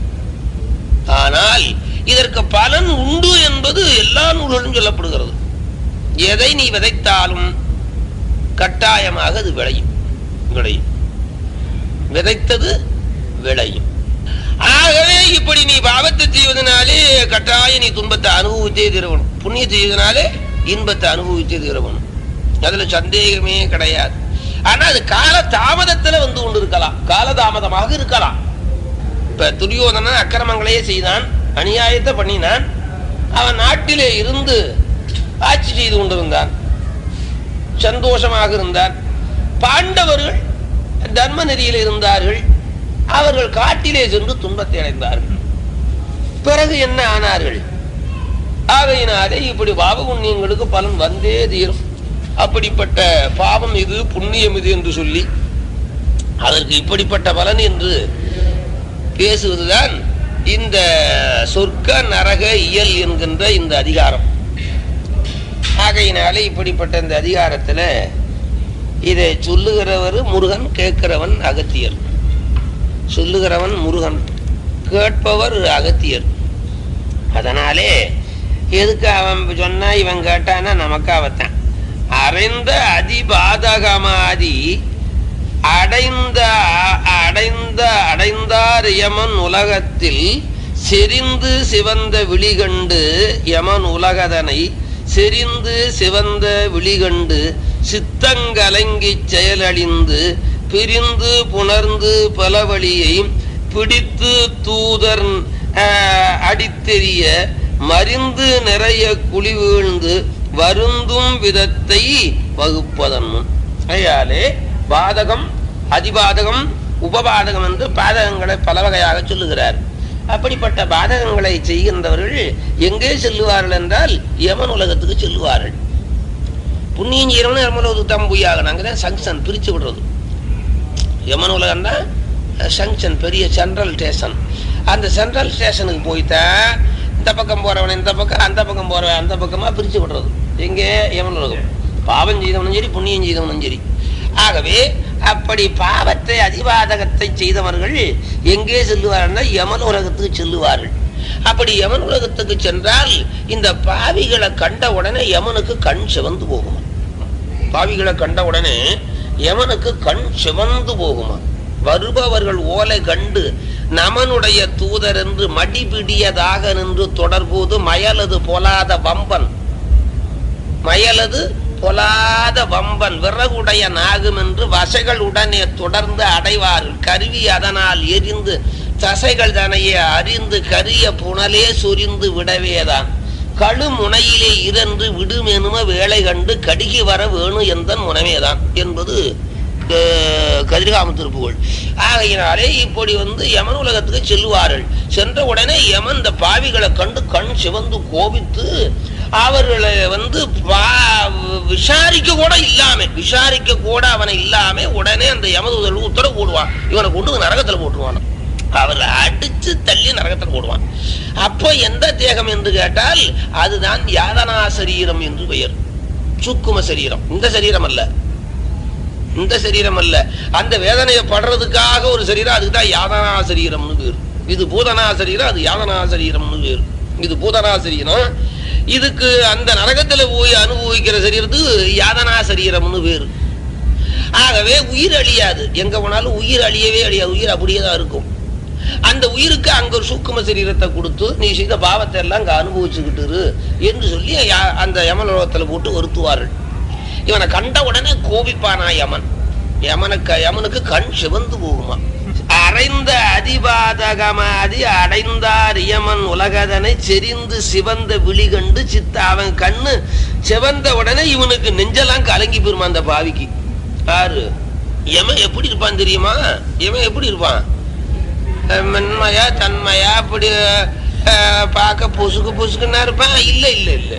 ஆனால் இதற்கு பலன் உண்டு என்பது எல்லா நூல்களும் சொல்லப்படுகிறது எதை நீ விதைத்தாலும் கட்டாயமாக அது விளையும் விளையும் விதைத்தது விளையும் ஆகவே இப்படி நீ பாவத்தை செய்வதனாலே கட்டாயம் நீ துன்பத்தை அனுபவித்தே தீரவணும் புண்ணியத்தை செய்வதனாலே இன்பத்தை அனுபவித்தே தீரவணும் அதுல சந்தேகமே கிடையாது ஆனா அது கால தாமதத்துல வந்து கொண்டு இருக்கலாம் காலதாமதமாக இருக்கலாம் இப்ப துரியோதனன் அக்கிரமங்களையே செய்தான் அநியாயத்தை பண்ணினான் அவன் நாட்டிலே இருந்து ஆட்சி செய்து கொண்டிருந்தான் சந்தோஷமாக இருந்தான் பாண்டவர்கள் தர்ம நெறியில் இருந்தார்கள் அவர்கள் காட்டிலே சென்று துன்பத்தை அடைந்தார்கள் பிறகு என்ன ஆனார்கள் ஆகையினாலே இப்படி பாவ புண்ணியங்களுக்கு பலன் வந்தே தீரும் அப்படிப்பட்ட பாவம் இது புண்ணியம் இது என்று சொல்லி அதற்கு இப்படிப்பட்ட பலன் என்று பேசுவதுதான் இந்த சொர்க்க நரக இயல் என்கின்ற இந்த அதிகாரம் ஆகையினாலே இப்படிப்பட்ட இந்த அதிகாரத்துல இதை சொல்லுகிறவர் முருகன் கேட்கிறவன் அகத்தியர் சொல்லுகிறவன் முருகன் கேட்பவர் அகத்தியர் அதனாலே எதுக்கு அவன் சொன்னா இவன் கேட்டானா நமக்கு அவத்தான் அறைந்த அதிபாதகமாதி அடைந்த அடைந்த அடைந்தார் யமன் உலகத்தில் செறிந்து சிவந்த விழிகண்டு யமன் உலகதனை செறிந்து சிவந்த விழிகண்டு சித்தங்கலங்கிச் செயலழிந்து பிரிந்து புணர்ந்து பலவழியை பிடித்து தூதர் ஆஹ், அடித்தெறிய மறிந்து நிறைய குழி வீழ்ந்து வருந்தும் விதத்தை வகுப்பதன் முன் அதையாலே பாதகம் அதிபாதகம் உபபாதகம் என்று பாதகங்களை பல வகையாக சொல்லுகிறார் அப்படிப்பட்ட பாதகங்களை செய்கின்றவர்கள் எங்கே செல்லுவார்கள் என்றால் யமன் உலகத்துக்கு செல்லுவார்கள் புண்ணியம் செய்யறவனு யமன் உலகத்துக்கு தான் போயாகணும் அங்கதான் சங்ஷன் பிரிச்சு விடுறது யமன் உலகம்னா சங்ஷன் பெரிய சென்ட்ரல் ஸ்டேஷன் அந்த சென்ட்ரல் ஸ்டேஷனுக்கு போய்தான் இந்த பக்கம் போறவன் இந்த பக்கம் அந்த பக்கம் போறவன் அந்த பக்கமா பிரிச்சு விடுறது எங்கே யமன் உலகம் பாவம் செய்தவனும் சரி புண்ணியம் செய்தவனும் சரி ஆகவே அப்படி பாவத்தை அதிபாதகத்தை செய்தவர்கள் எங்கே செல்லுவார்கள் யமன் உலகத்துக்கு செல்லுவார்கள் அப்படி யமன் உலகத்துக்கு சென்றால் இந்த பாவிகளை கண்ட உடனே யமனுக்கு கண் சிவந்து போகுமா பாவிகளை கண்ட உடனே யமனுக்கு கண் சிவந்து போகுமா வருபவர்கள் ஓலை கண்டு நமனுடைய தூதர் என்று மடிபிடியதாக நின்று தொடர்போது மயலது பொலாத வம்பன் மயலது பொலாத வம்பன் விறகுடைய நாகும் என்று வசைகள் உடனே தொடர்ந்து அடைவார்கள் கருவி அதனால் எரிந்து தசைகள் தனையே அறிந்து கரிய புனலே சொரிந்து விடவேதான் கழு முனையிலே இரண்டு விடுமெனும வேலை கண்டு கடுகி வர வேணு எந்தன் முனமேதான் என்பது அஹ், கதிர்காம திருப்புகழ் ஆகையினாலே இப்படி வந்து யமன் உலகத்துக்கு செல்லுவார்கள் சென்ற உடனே யமன் இந்த பாவிகளை கண்டு கண் சிவந்து கோபித்து அவர்களை வந்து பா- விசாரிக்க கூட இல்லாம விசாரிக்க கூட அவனை இல்லாம உடனே அந்த யமதூதர் உத்தரவு போடுவான் இவனை கொண்டு நரகத்துல போட்டுருவான் அவரை அடிச்சு தள்ளி நரகத்துல போடுவான் அப்போ எந்த தேகம் என்று கேட்டால் அதுதான் யாதனா சரீரம் என்று பெயர் சுக்கும சரீரம் இந்த சரீரம் அல்ல இந்த சரீரம் அல்ல அந்த வேதனையை படுறதுக்காக ஒரு சரீரம் அதுக்கு தான் யாதனா சரீரம்னு பேர் இது பூதனா சரீரம் அது யாதனா சரீரம்னு பேர் இது பூதனா சரீரம் இதுக்கு அந்த நரகத்துல போய் அனுபவிக்கிற சரீரத்துக்கு யாதனா சரீரம்னு பேர் ஆகவே உயிர் அழியாது எங்க போனாலும் உயிர் அழியவே அழியாது உயிர் அப்படியே தான் இருக்கும் அந்த உயிருக்கு அங்க ஒரு சூக்கும சரீரத்தை கொடுத்து நீ செய்த பாவத்தை எல்லாம் அங்க அனுபவிச்சுக்கிட்டு இரு என்று சொல்லி யா- அந்த யமலோகத்துல போட்டு வருத்துவார்கள் இவனை கண்ட உடனே கோபிப்பானா யமன் யமனுக்கு யமனுக்கு கண் சிவந்து போகுமா அறைந்த அதிபாதகமாதி அடைந்தார் யமன் உலகதனை செறிந்து சிவந்த விழி கண்டு சித்த அவன் கண்ணு சிவந்த உடனே இவனுக்கு நெஞ்செல்லாம் கலங்கி போயிருமா அந்த பாவிக்கு யாரு யமன் எப்படி இருப்பான் தெரியுமா யமன் எப்படி இருப்பான் அஹ் மென்மையா தன்மையா அப்படி அஹ், பார்க்க பொசுக்கு பொசுக்குன்னா இருப்பான் இல்ல இல்ல இல்ல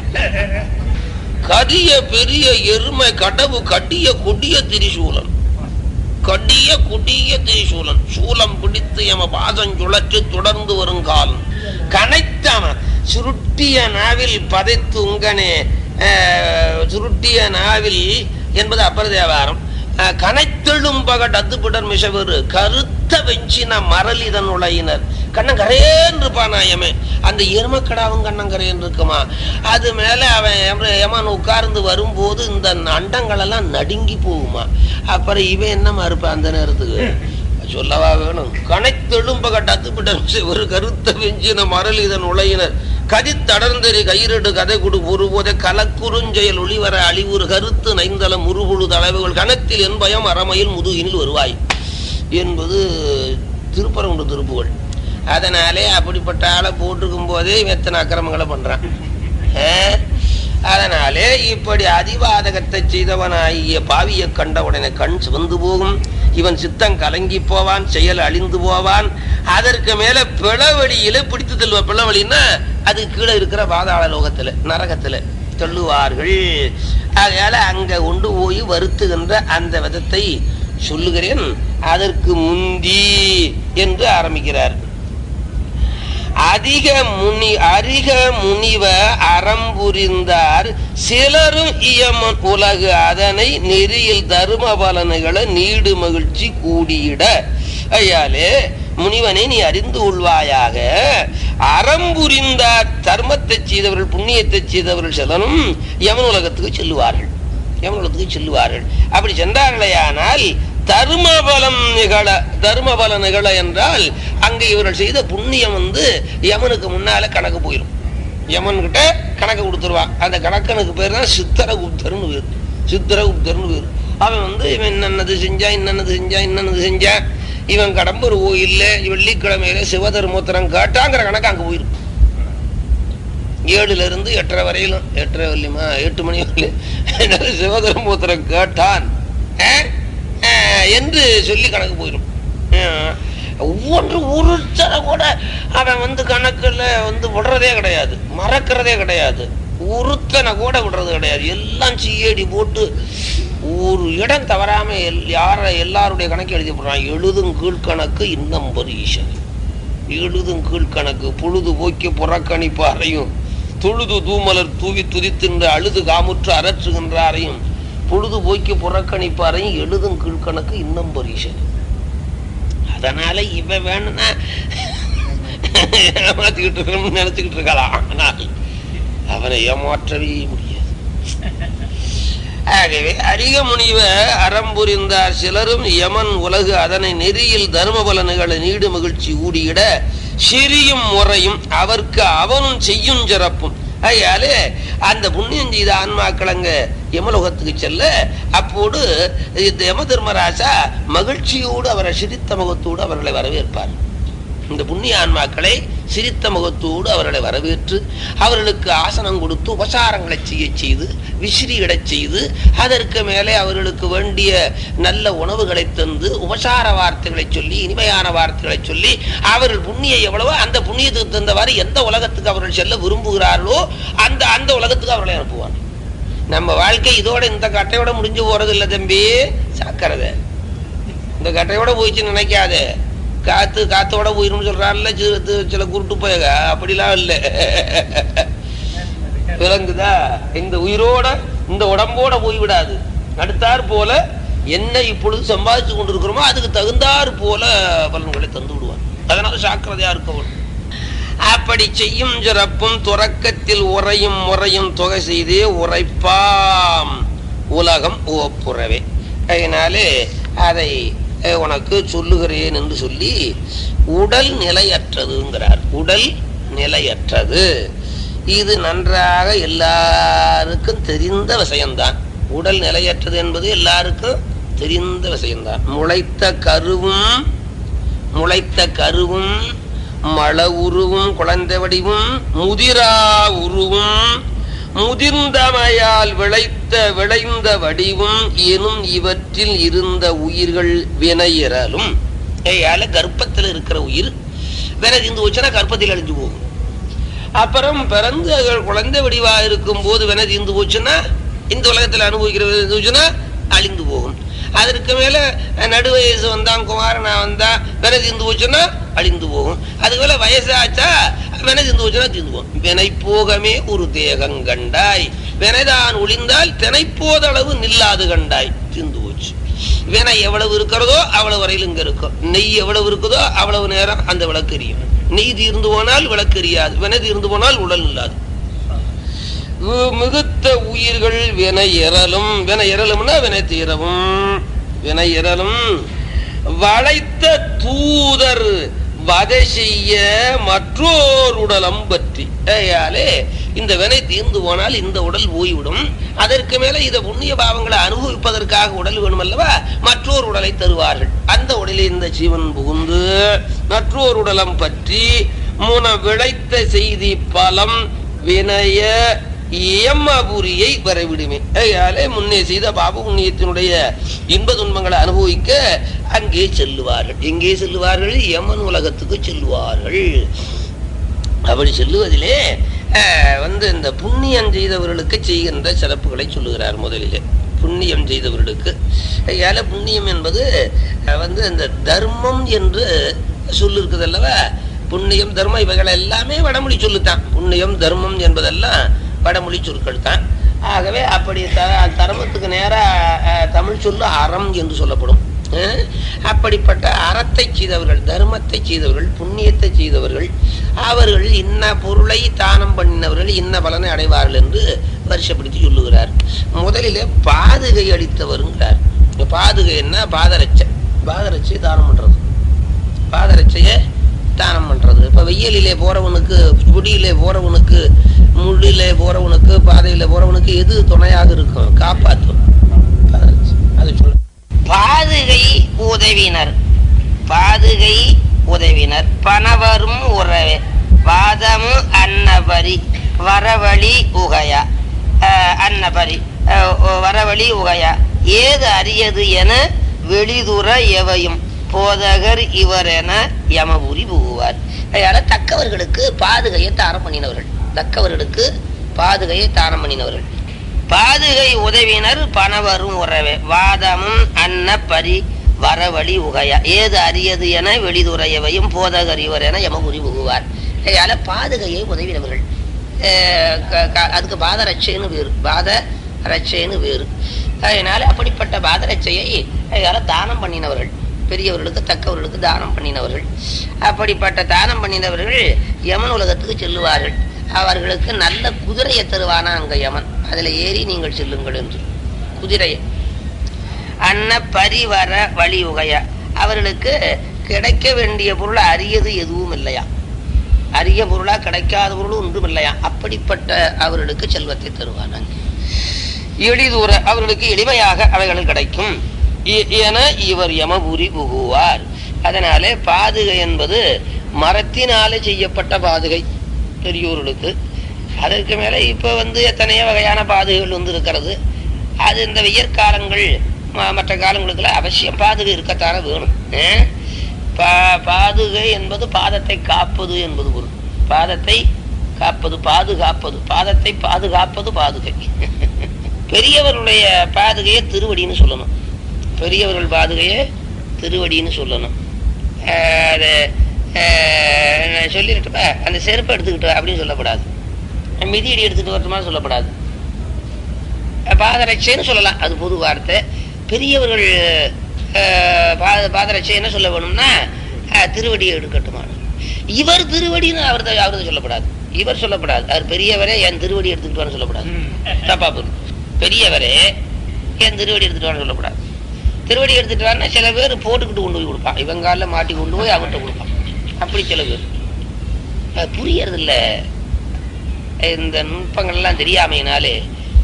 கரிய பெரிய எருமை கடவு கடிய கொடிய திரிசூலன் கடிய கொடிய திரிசூலன் சூலம் பிடித்து எம பாதம் சுழற்சி தொடர்ந்து வரும் காலம் கனைத்தவன் சுருட்டிய நாவில் பதைத்து உங்கனே அஹ், சுருட்டிய நாவில் என்பது அப்பர தேவாரம் அஹ், கனைத்தெழும் பகட் அத்துப்பிடர் மிசவரு கருத்த வெஞ்சின மரல் இதன் உலையினர் கண்ணங்கரேன் இருப்பானாயமே அந்த எருமக்கடாவும் கண்ணங்கரேன் இருக்குமா அது மேல அவன் எம- எமன் உட்கார்ந்து வரும்போது இந்த அண்டங்கள் எல்லாம் நடுங்கி போகுமா அப்புறம் இவன் என்னமா இருப்பான் அந்த நேரத்துக்கு சொல்லவா வேணும் கனைத்தெழும்ப கட்டத்துப்பிடன் ஒரு கருத்த வெஞ்சின மரல் இதன் உலையினர் கதித்தடர்ந்தெறி கயிறடு கதை கொடு ஒருபோதை கலக்குறுஞ்செயல் ஒளிவர அழிவுறு கருத்து நைந்தளம் முருகுழு தலைவுகள் கணத்தில் என் பயம் அறமையில் முதுகினில் வருவாய் என்பது திருப்பரங்குன்ற திருப்புகள் அதனாலே அப்படிப்பட்ட ஆளை போட்டிருக்கும் போதே இவன் எத்தனை அக்கிரமங்களை பண்றான் ஆ? அதனாலே இப்படி அதிவாதகத்தை செய்தவனாகிய பாவியை கண்டவுடனே கண் சிவந்து போகும் இவன் சித்தம் கலங்கி போவான் செயல் அழிந்து போவான் அதற்கு மேல பிளவழியில பிடித்து தள்ளுவ பிளவழின்னா அது கீழே இருக்கிற பாதாள லோகத்துல நரகத்துல தள்ளுவார்கள் அதனால அங்க கொண்டு போய் வருத்துகின்ற அந்த விதத்தை சொல்லுகிறேன் அதற்கு முந்தி என்று ஆரம்பிக்கிறார் அதிக முனி அரிக முனிவ அறம்புரிந்தார் சிலரும் இயமன் உலகு அதனை நெறியில் தரும பலன்களை நீடு மகிழ்ச்சி கூடியிட ஐயாலே முனிவனை நீ அறிந்து கொள்வாயாக அறம்புரிந்தார் தர்மத்தை செய்தவர்கள் புண்ணியத்தை செய்தவர்கள் சிலரும் யமன் உலகத்துக்கு செல்லுவார்கள் யமன் உலகத்துக்கு செல்லுவார்கள் அப்படி சென்றார்களேயானால் தர்மபலம் நிகழ தர்மபலம் நிகழ என்றால் அங்கே இவர்கள் செய்த புண்ணியம் வந்து யமனுக்கு முன்னால கணக்கு போயிடும் யமன் கிட்ட கணக்கு கொடுத்துருவான் அந்த கணக்கனுக்கு பேர் தான் சித்தரகுப்தர்னு பேர் சித்திரகுப்தர்னு பேர் அவன் வந்து இவன் என்னென்னது செஞ்சான் இன்னென்னது செஞ்சான் இன்னென்னது செஞ்சான் இவன் கடம்பூர் கோயில்ல வெள்ளிக்கிழமையில சிவதர்மோத்திரம் காட்டாங்கிற கணக்கு அங்க போயிடும் ஏழுல இருந்து எட்டரை வரையிலும் எட்டரை வரலையுமா எட்டு மணி வரையிலும் சிவதர்மோத்திரம் கேட்டான் அஹ், அஹ், என்று சொல்லி கணக்கு போயிடும் அஹ், ஒவ்வொன்று ஒருத்தரை கூட அவன் வந்து கணக்குல வந்து விடுறதே கிடையாது மறக்கிறதே கிடையாது ஒருத்தனை கூட விடுறது கிடையாது எல்லாம் சிஏடி போட்டு ஒரு இடம் தவறாம எல்- யார எல்லாருடைய கணக்கு எழுதி போடுறான் எழுதும் கீழ்கணக்கு இன்னம் ஈசன் எழுதும் கீழ்கணக்கு பொழுது போக்கி புறக்கணிப்பாரையும் தொழுது தூமலர் தூவி துதித்தின்ற அழுது காமுற்று அரற்றுகின்றாரையும் பொழுது போக்கி புறக்கணிப்பாரையும் எழுதும் கீழ்கணக்கு இன்னும் பரீஷன் அதனால இவன் வேணும்னா ஏமாத்திக்கிட்டு இருக்கணும்னு நினைச்சுக்கிட்டு இருக்கலாம் ஆனால் அவனை ஏமாற்றவே முடியாது ஆகவே அரிக முனிவ அறம்புரிந்தார் சிலரும் யமன் உலகு அதனை நெறியில் தர்மபலன்களை நீடு மகிழ்ச்சி ஊடியிட சிறியும் முறையும் அவர்க்கு அவனும் செய்யும் சிறப்பும் ஆகையாலே அந்த புண்ணியம் செய்த ஆன்மாக்கள் அங்க யமலோகத்துக்கு செல்ல அப்போது இந்த யம தர்மராஜா மகிழ்ச்சியோடு அவரை சிரித்த முகத்தோடு அவர்களை வரவேற்பார் இந்த புண்ணிய ஆன்மாக்களை சிரித்த முகத்தோடு அவர்களை வரவேற்று அவர்களுக்கு ஆசனம் கொடுத்து உபசாரங்களை செய்ய செய்து விசிறியிடச் செய்து அதற்கு மேலே அவர்களுக்கு வேண்டிய நல்ல உணவுகளை தந்து உபசார வார்த்தைகளை சொல்லி இனிமையான வார்த்தைகளை சொல்லி அவர்கள் புண்ணியம் எவ்வளவோ அந்த புண்ணியத்துக்கு தந்தவாறு எந்த உலகத்துக்கு அவர்கள் செல்ல விரும்புகிறார்களோ அந்த அந்த உலகத்துக்கு அவர்களை அனுப்புவாங்க நம்ம வாழ்க்கை இதோட இந்த கட்டையோட முடிஞ்சு போறது இல்ல தம்பி சாக்கிறத இந்த கட்டையோட போயிடுச்சு நினைக்காதே காத்து காத்தோட போயிரும் சொல்றான்ல சில சில குருட்டு போயக அப்படிலாம் இல்லை விளங்குதா இந்த உயிரோட இந்த உடம்போட போய்விடாது நடுத்தார் போல என்ன இப்பொழுது சம்பாதிச்சு கொண்டிருக்கிறோமோ அதுக்கு தகுந்தாற் போல பலன்களை தந்து விடுவான் அதனால சாக்கிரதையா இருக்கவும் அப்படி செய்யும் சிறப்பும் துறக்கத்தில் உரையும் முறையும் தொகை செய்தே உரைப்பாம் உலகம் ஓப்புறவே அதனாலே அதை அஹ், உனக்கு சொல்லுகிறேன் என்று சொல்லி உடல் நிலையற்றதுங்கிறார் உடல் நிலையற்றது இது நன்றாக எல்லாருக்கும் தெரிந்த விஷயம்தான் உடல் நிலையற்றது என்பது எல்லாருக்கும் தெரிந்த விஷயம்தான் முளைத்த கருவும் முளைத்த கருவும் மள உருவும் குழந்தை வடிவும் முதிரா உருவும் முதிர்ந்தமையால் விளைத்த விளைந்த வடிவும் எனும் இவற்றில் இருந்த உயிர்கள் வினையிறலும் ஏயால கர்ப்பத்தில் இருக்கிற உயிர் வினதிந்து போச்சுன்னா கர்ப்பத்தில் அழிஞ்சு போகும் அப்புறம் பிறந்து அது குழந்தை வடிவா இருக்கும் போது வினை தீர்ந்து போச்சுன்னா இந்த உலகத்தில் அனுபவிக்கிற வினை தீர்ந்து போச்சுன்னா அழிந்து போகும் அதற்கு மேல நடு வயசு வந்தான் குமாரனா வந்தா வினை தீர்ந்து போச்சுன்னா அழிந்து போகும் அதுக்கு மேல வயசாச்சா வினை தீர்ந்து போச்சுன்னா தீர்ந்து போகும் வினை போகமே ஒரு தேகம் கண்டாய் வினைதான் ஒளிந்தால் தினைப்போதளவு நில்லாது கண்டாய் தீர்ந்து போச்சு வினை எவ்வளவு இருக்கிறதோ அவ்வளவு வரையில் இங்க இருக்கும் நெய் எவ்வளவு இருக்குதோ அவ்வளவு நேரம் அந்த விளக்கு எரியும் நெய் தீர்ந்து போனால் விளக்கு எரியாது வினை தீர்ந்து போனால் உடல் இல்லாது வு- மிகுத்த உயிர்கள் வினை எறலும் வினை எறலும்னா வினை தீரவும் வினை எறலும் வளைத்த தூதர் வதை செய்ய மற்றோர் உடலம் பற்றி ஆகையாலே இந்த வினை தீர்ந்து போனால் இந்த உடல் போய்விடும் அதற்கு மேல இத புண்ணிய பாவங்களை அனுபவிப்பதற்காக உடல் வேணும் அல்லவா மற்றோர் உடலை தருவார்கள் அந்த உடலில் இந்த ஜீவன் புகுந்து மற்றோர் உடலம் பற்றி முன விளைத்த செய்தி பலம் வினய எம்மபுரியை வரவிடுமே ஆகையாலே முன்னே செய்த பாப புண்ணியத்தினுடைய இன்ப துன்பங்களை அனுபவிக்க அங்கே செல்லுவார்கள் எங்கே செல்லுவார்கள் யமன் உலகத்துக்கு செல்லுவார்கள் அப்படி செல்லுவதிலே அஹ், வந்து இந்த புண்ணியம் செய்தவர்களுக்கு செய்கின்ற சிறப்புகளை சொல்லுகிறார் முதலிலே புண்ணியம் செய்தவர்களுக்கு ஏல புண்ணியம் என்பது அஹ், வந்து இந்த தர்மம் என்று சொல்லு இருக்குது அல்லவா புண்ணியம் தர்மம் இவைகள் எல்லாமே வடமொழி சொல்லுத்தான் புண்ணியம் தர்மம் என்பதெல்லாம் வடமொழி சொற்கள் தான் ஆகவே அப்படி த தர்மத்துக்கு நேராக தமிழ் சொல்லு அறம் என்று சொல்லப்படும் அஹ், அப்படிப்பட்ட அறத்தை செய்தவர்கள் தர்மத்தை செய்தவர்கள் புண்ணியத்தை செய்தவர்கள் அவர்கள் இன்ன பொருளை தானம் பண்ணினவர்கள் இன்ன பலனை அடைவார்கள் என்று வருஷப்படுத்தி சொல்லுகிறார் முதலிலே பாதுகை அளித்தவருங்கிறார் பாதுகை என்ன பாதரட்சை பாதரட்சை தானம் பண்றது பாதரட்சையை தானம் பண்றது இப்ப வெயிலிலே போறவனுக்கு குடியிலே போறவனுக்கு முள்ளிலே போறவனுக்கு பாதையில போறவனுக்கு எது துணையாக இருக்கும் காப்பாற்றும் பாதரட்சை. அது சொல்ல பாதுகை உதவினர் பாதுகை உதவினர் பணவரும் உறவே வாதமு அன்னபரி வரவழி உகையா அஹ், அன்னபரி அஹ், வரவழி உகையா ஏது அரியது என வெளிதுற எவையும் போதகர் இவர் என யமபுரி புகுவார் அதனால தக்கவர்களுக்கு பாதுகையை தானம் பண்ணினவர்கள் தக்கவர்களுக்கு பாதுகையை தானம் பண்ணினவர்கள் பாதுகை உதவினர் பணவரும் உறவே வாதமும் அன்ன பரி வரவழி உகையா ஏது அரியது என வெளிதுறையவையும் போதகர் இவர் என யமபுரி புகுவார் அதனால பாதுகையை உதவினவர்கள் அஹ் க- க- அதுக்கு பாதரட்சைன்னு வேறு பாத ரட்சைன்னு வேறு அதனால அப்படிப்பட்ட பாதரட்சையை அதனால தானம் பண்ணினவர்கள் பெரியவர்களுக்கு தக்கவர்களுக்கு தானம் பண்ணினவர்கள் அப்படிப்பட்ட தானம் பண்ணினவர்கள் யமன் உலகத்துக்கு செல்லுவார்கள் அவர்களுக்கு நல்ல குதிரையை தருவானா அங்க யமன் அதுல ஏறி நீங்கள் செல்லுங்கள் என்று குதிரையை அன்ன பரிவர வழி உகைய அவர்களுக்கு கிடைக்க வேண்டிய பொருள் அரியது எதுவும் இல்லையா அரிய பொருளா கிடைக்காத பொருளும் ஒன்றும் இல்லையா அப்படிப்பட்ட அவர்களுக்கு செல்வத்தை தருவானாங்க எளிதூர அவர்களுக்கு எளிமையாக அவைகள் கிடைக்கும் இ- என இவர் யமபுரி புகுவார் அதனாலே பாதுகை என்பது மரத்தினாலே செய்யப்பட்ட பாதுகை பெரியோர்களுக்கு அதற்கு மேலே இப்போ வந்து எத்தனையோ வகையான பாதுகைகள் வந்து இருக்கிறது அது இந்த வெய்யற்காலங்கள் ம- மற்ற காலங்களுக்குள்ள அவசியம் பாதுகை இருக்கத்தானே வேணும் அஹ்? பா பாதுகை என்பது பாதத்தை காப்பது என்பது பொருள் பாதத்தை காப்பது பாதுகாப்பது பாதத்தை பாதுகாப்பது பாதுகை பெரியவருடைய பாதுகையை திருவடின்னு சொல்லணும் பெரியவர்கள் பாதுகையை திருவடின்னு சொல்லணும் அஹ் அது அஹ் நான் சொல்லிட்டுப்பா அந்த செருப்பை எடுத்துக்கிட்டு வா அப்படின்னு சொல்லக்கூடாது மிதியடி எடுத்துட்டு வரட்டுமா சொல்லக்கூடாது அஹ் பாதரட்சைன்னு சொல்லலாம் அது பொது வார்த்தை பெரியவர்கள் அஹ், பாத பாதரட்சை என்ன சொல்ல வேணும்னா அஹ், திருவடியை எடுக்கட்டுமா இவர் திருவடின்னு அவரது அவரது சொல்லக்கூடாது இவர் சொல்லக்கூடாது அவர் பெரியவரே என் திருவடி எடுத்துக்கிட்டு வரேன்னு சொல்லக்கூடாது தப்பா பொருள் பெரியவரே என் திருவடி எடுத்துட்டு வரேன்னு சொல்லக்கூடாது திருவடி எடுத்துட்டு வரனா சில பேர் போட்டுக்கிட்டு கொண்டு போய் கொடுப்பான் இவன் காலில் மாட்டி கொண்டு போய் அவன்கிட்ட கொடுப்பான் அப்படி சில பேர் அது புரியறது இல்ல இந்த நுட்பங்கள்லாம் தெரியாமையினாலே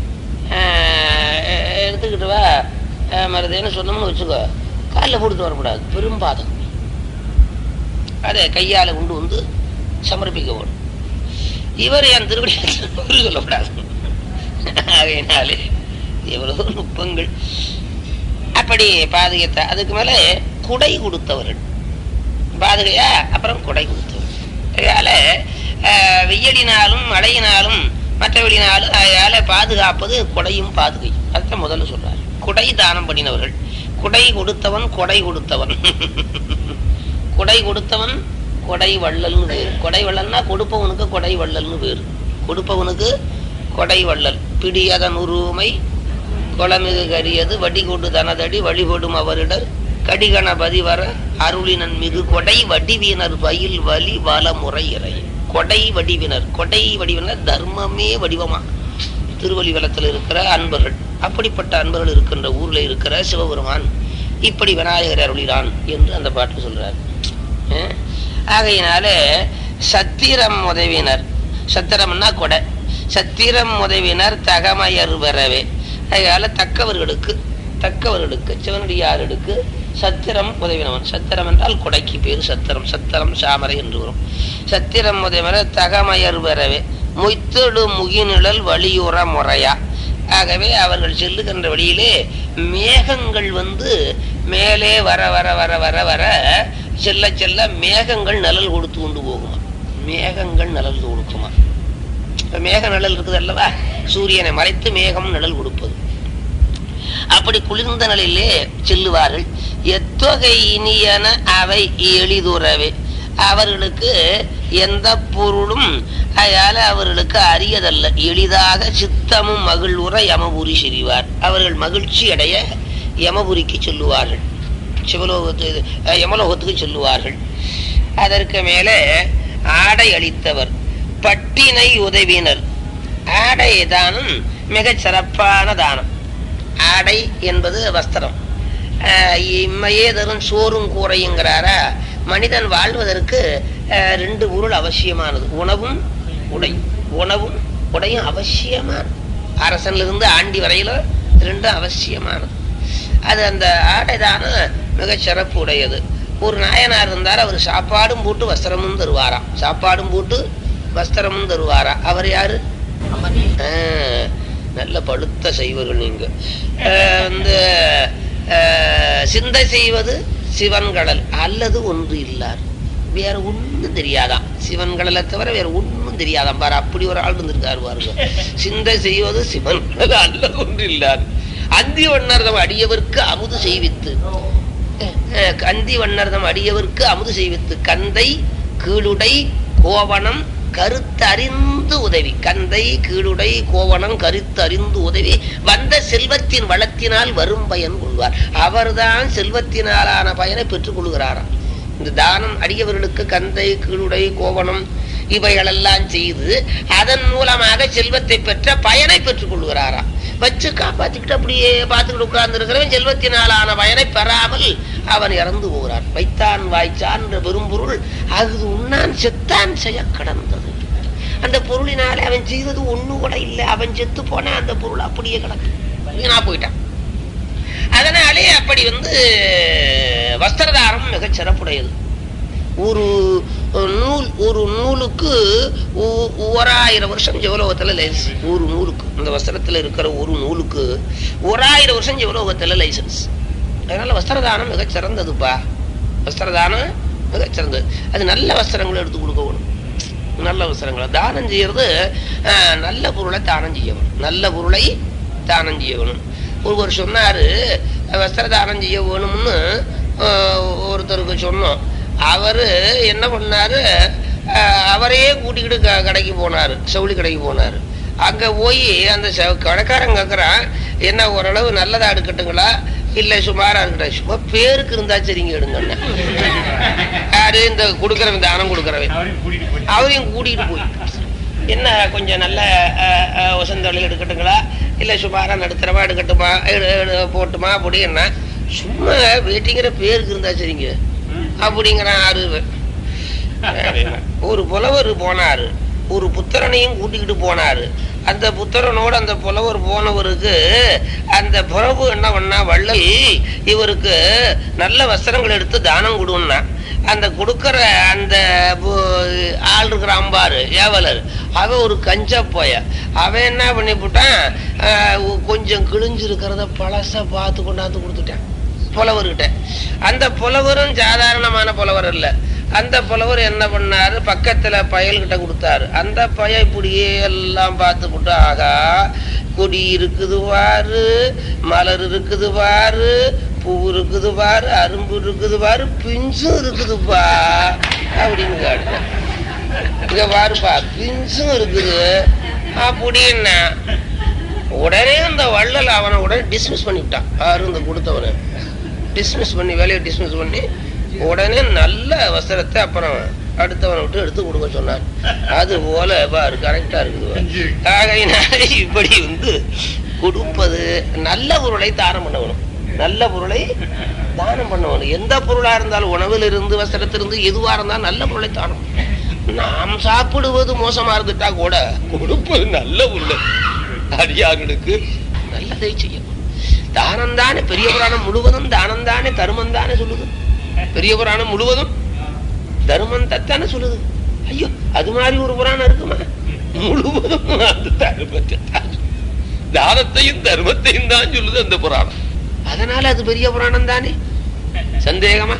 ஆஹ் எடுத்துக்கிட்டு வா ஆஹ் மருதேன்னு சொன்னோம்னு வச்சுக்கோ காலில் போட்டுட்டு வரக்கூடாது பெரும்பாதம் அதை கையால் கொண்டு வந்து சமர்ப்பிக்க வேணும் இவர் என் திருவடி எடுத்துட்டு சொல்லக்கூடாது ஆகையினாலே எவ்வளவு நுட்பங்கள் அப்படி பாதுகாத்த அதுக்கு மேல குடை கொடுத்தவர்கள் பாதுகையா அப்புறம் குடை கொடுத்தவர்கள் அதனால ஆஹ், வெயிலினாலும் மழையினாலும் மற்றவழினாலும் அதனால பாதுகாப்பது குடையும் பாதுகையும் அதுதான் முதல்ல சொல்றாரு குடை தானம் பண்ணினவர்கள் குடை கொடுத்தவன் கொடை கொடுத்தவன் குடை கொடுத்தவன் கொடை வள்ளல்னு பேரு கொடை வள்ளல்னா கொடுப்பவனுக்கு கொடை வள்ளல்னு பேரு கொடுப்பவனுக்கு கொடை வள்ளல் பிடியதன் உருமை குளமிகு கரியது வடிகொண்டு தனதடி வழிபடும் அவரிடர் கடிகணபதி வர அருளினன் மிகு கொடை வடிவினர் வயல் வலி வலமுறை இறை கொடை வடிவினர் கொடை வடிவினர் தர்மமே வடிவமா திருவள்ளிவலத்தில் இருக்கிற அன்பர்கள் அப்படிப்பட்ட அன்பர்கள் இருக்கின்ற ஊர்ல இருக்கிற சிவபெருமான் இப்படி விநாயகர் அருளினான் என்று அந்த பாட்டு சொல்றார் அஹ் ஆகையினால சத்திரம் உதவினர் சத்திரம்னா கொடை சத்திரம் உதவினர் தகமையர் பெறவே அதனால தக்கவர்களுக்கு தக்கவர்களுக்கு சிவனடியார்களுக்கு சத்திரம் உதவினவன் சத்திரம் என்றால் கொடைக்கு பேர் சத்திரம் சத்திரம் சாமரை என்று வரும் சத்திரம் உதவினர் தகமையர் பெறவே மொய்த்தொடு முகிநிழல் வழியுற முறையா ஆகவே அவர்கள் செல்லுகின்ற வழியிலே மேகங்கள் வந்து மேலே வர வர வர வர வர செல்ல செல்ல மேகங்கள் நிழல் கொடுத்து கொண்டு போகுமா மேகங்கள் நிழல் கொடுக்குமா இப்ப மேக நிழல் இருக்குது அல்லவா சூரியனை மறைத்து மேகம் நிழல் கொடுப்பது அப்படி குளிர்ந்த நிலையிலே செல்லுவார்கள் எத்தொகை இனியன அவை எளிதுறவே அவர்களுக்கு எந்த பொருளும் அதால அவர்களுக்கு அரியதல்ல எளிதாக சித்தமும் மகிழ்வுற யமபுரி செறிவார் அவர்கள் மகிழ்ச்சி அடைய யமபுரிக்கு சொல்லுவார்கள் சிவலோகத்து அஹ், யமலோகத்துக்கு சொல்லுவார்கள் அதற்கு மேலே ஆடை அளித்தவர் பட்டினை உதவினர் ஆடை தானம் மிகச் சிறப்பான தானம் ஆடை என்பது வஸ்திரம் ஆஹ் இம்மையே தரும் சோறும் கூரையுங்கிறாரா மனிதன் வாழ்வதற்கு ஆஹ் ரெண்டு பொருள் அவசியமானது உணவும் உடை உணவும் உடையும் அவசியமானது அரசன்ல இருந்து ஆண்டி வரையில ரெண்டும் அவசியமானது அது அந்த ஆடை தானம் மிகச் சிறப்பு உடையது ஒரு நாயனார் இருந்தார் அவர் சாப்பாடும் போட்டு வஸ்திரமும் தருவாராம் சாப்பாடும் போட்டு வஸ்திரமும் தருவாரா அவர் யாரு ஆ, நல்ல பழுத்த செய்வர்கள் நீங்க ஆ, வந்து ஆ, சிந்தை செய்வது சிவன்கடல் அல்லது ஒன்று இல்லார் வேற ஒண்ணும் தெரியாதாம் சிவன்கடலை தவிர வேற ஒண்ணும் தெரியாதாம் பாரு அப்படி ஒரு ஆள் இருந்திருக்காரு பாருங்க சிந்தை செய்வது சிவன்கடல் அல்லது ஒன்று இல்லார் அந்தி வண்ணர்தம் அடியவர்க்கு அமுது செய்வித்து அஹ், கந்தி வண்ணர்தம் அடியவர்க்கு அமுது செய்வித்து கந்தை கீழுடை கோவணம் கருத்தறிந்து உதவி கந்தை கீழுடை கோவணம் கருத்தறிந்து உதவி வந்த செல்வத்தின் வளத்தினால் வரும் பயன் கொள்வார் அவர்தான் செல்வத்தினாலான பயனை பெற்றுக் கொள்கிறாராம் இந்த தானம் அடியவர்களுக்கு கந்தை கீழுடை கோவணம் இவைகளெல்லாம் செய்து அதன் மூலமாக செல்வத்தை பெற்ற பயனை பெற்றுக் கொள்கிறாராம் வச்சு காப்பாத்திக்கிட்டு அப்படியே பார்த்துக்கிட்டு உட்கார்ந்து இருக்கிறவன் செல்வத்தினாலான பயனை பெறாமல் அவன் இறந்து போகிறான் வைத்தான் வாய்ச்சான் என்ற பெரும்பொருள் அகுது உண்ணான் செத்தான் செய்ய கடந்தது அந்த பொருளினாலே அவன் செய்தது ஒண்ணு கூட இல்லை அவன் செத்து போனா அந்த பொருள் அப்படியே கிடக்கு வீணா போயிட்டான் அதனாலே அப்படி வந்து வஸ்திரதாரம் மிகச் சிறப்புடையது ஒரு நூல் ஒரு நூலுக்கு ஒ- ஓராயிரம் வருஷம் ஜெவலோகத்துல லைசன்ஸ் ஒரு நூலுக்கு இந்த வஸ்திரத்துல இருக்கிற ஒரு நூலுக்கு ஓராயிரம் வருஷம் ஜெவலோகத்துல லைசன்ஸ் அதனால வஸ்திரதானம் மிகச் சிறந்ததுப்பா வஸ்திரதானம் மிகச் சிறந்தது அது நல்ல வஸ்திரங்களை எடுத்து கொடுக்கணும் நல்ல வஸ்திரங்களை தானம் செய்யறது அஹ், நல்ல பொருளை தானம் செய்யணும் நல்ல பொருளை தானம் செய்யணும் ஒருவர் சொன்னாரு வஸ்திர தானம் செய்ய வேணும்னு அஹ், ஒருத்தருக்கு சொன்னோம் அவரு என்ன பண்ணாரு அஹ், அவரையே கூட்டிக்கிட்டு க- கடைக்கு போனாரு செவுளி கடைக்கு போனாரு அங்க போய் அந்த செ- கடைக்காரன் கேக்குறான் என்ன ஓரளவு நல்லதா எடுக்கட்டுங்களா இல்ல சுமாரா இருக்கட்டும் சும்மா பேருக்கு இருந்தா சரிங்க எடுங்கன்னு யாரு இந்த கொடுக்கறவன் தானம் கொடுக்கறவன் அவரையும் கூட்டிகிட்டு போய் என்ன கொஞ்சம் நல்ல அஹ், அஹ், வசந்தொழில் எடுக்கட்டுங்களா இல்லை சுமாரா நடுத்தரமா எடுக்கட்டுமா எடு- எடு- போட்டுமா அப்படி என்ன சும்மா வேட்டிங்கிற பேருக்கு இருந்தா சரிங்க அப்படிங்கிறான் ஆறு ஒரு புலவர் போனாரு ஒரு புத்திரனையும் கூட்டிக்கிட்டு போனாரு அந்த புத்திரனோட அந்த புலவர் போனவருக்கு அந்த பிரபு என்ன பண்ணா வள்ளல் இவருக்கு நல்ல வஸ்திரங்கள் எடுத்து தானம் கொடுன்னா அந்த கொடுக்கற அந்த பு- ஆள் இருக்கிறான் பாரு ஏவலர் அவன் ஒரு கஞ்சா போய அவன் என்ன பண்ணி போட்டான் கொஞ்சம் கிழிஞ்சு இருக்கிறத பழச பார்த்து கொண்டாந்து கொடுத்துட்டான் புலவர்கிட்ட அந்த புலவரும் சாதாரணமான புலவர் இல்ல அந்த புலவர் என்ன பண்ணாரு பக்கத்துல பயல்கிட்ட கொடுத்தாரு அந்த பய இப்படியே எல்லாம் பார்த்து போட்டு ஆகா கொடி இருக்குது பாரு மலர் இருக்குது பாரு பூ இருக்குது பாரு அரும்பு இருக்குது பாரு பிஞ்சும் இருக்குதுப்பா அப்படின்னு கேட்டேன் இங்க பாருப்பா பிஞ்சும் இருக்குது அப்படின்னா உடனே அந்த வள்ளல் அவனை உடனே டிஸ்மிஸ் பண்ணிவிட்டான் யாரு இந்த கொடுத்தவனை டிஸ்மிஸ் பண்ணி வேலையை டிஸ்மிஸ் பண்ணி உடனே நல்ல வஸ்திரத்தை அப்புறம் அடுத்தவனை விட்டு எடுத்து கொடுக்க சொன்னார் அது போல பாரு கரெக்டா இருக்குது பாரு. ஆகையினால இப்படி வந்து கொடுப்பது நல்ல பொருளை தானம் பண்ணணும் நல்ல பொருளை தானம் பண்ணணும் எந்த பொருளா இருந்தாலும் உணவிலிருந்து வஸ்திரத்திலிருந்து எதுவா இருந்தாலும் நல்ல பொருளை தானம் நாம் சாப்பிடுவது மோசமா இருந்துட்டா கூட கொடுப்பது நல்ல உள்ள அடியார்களுக்கு நல்லதை செய்யணும் தானம் தானே பெரிய புராணம் முழுவதும் தானம் தானே தர்மம் தானே சொல்லுது பெரிய புராணம் முழுவதும் தர்மம் தத்தானே சொல்லுது ஐயோ அது மாதிரி ஒரு புராணம் இருக்குமா முழுவதும் அந்த தர்மத்தை தான் தானத்தையும் தர்மத்தையும் தான் சொல்லுது அந்த புராணம் அதனால அது பெரிய புராணம் தானே சந்தேகமா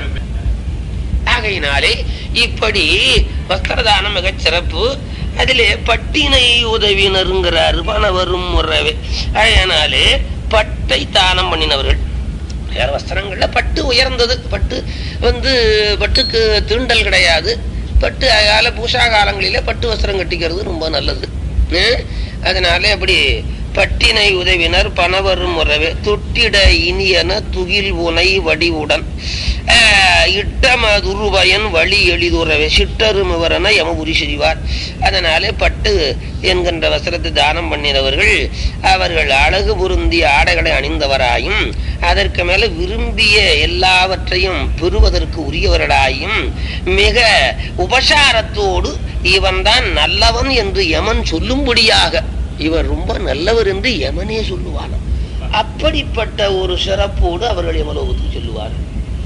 ஆகையினாலே இப்படி வஸ்திரதானம் மிகச் சிறப்பு அதிலே பட்டினை உதவினருங்கிறாரு பணவரும் முறவே அதனாலே பட்டை தானம் பண்ணினவர்கள் வேற வஸ்திரங்கள்ல பட்டு உயர்ந்தது பட்டு வந்து பட்டுக்கு தீண்டல் கிடையாது பட்டு கால பூஷா காலங்களில பட்டு வஸ்திரம் கட்டிக்கிறது ரொம்ப நல்லது ஹம்? அதனால அப்படி பட்டினை உதவினர் பணவரும் முறவே தொட்டிட இனியன துகில் உனை வடிவுடன் ஆஹ், இட்டம துருவயன் வழி எளிதுறவே சிட்டருமவரன யமபுரி செய்வார் அதனாலே பட்டு என்கின்ற வஸ்திரத்தை தானம் பண்ணினவர்கள் அவர்கள் அழகு பொருந்திய ஆடைகளை அணிந்தவராயும் அதற்கு மேல விரும்பிய எல்லாவற்றையும் பெறுவதற்கு உரியவர்களாயும் மிக உபசாரத்தோடு இவன்தான் நல்லவன் என்று யமன் சொல்லும்படியாக இவர் ரொம்ப நல்லவர் என்று யமனே சொல்லுவானாம் அப்படிப்பட்ட ஒரு சிறப்போடு அவர்கள் யமலோகத்துக்கு சொல்லுவார்கள்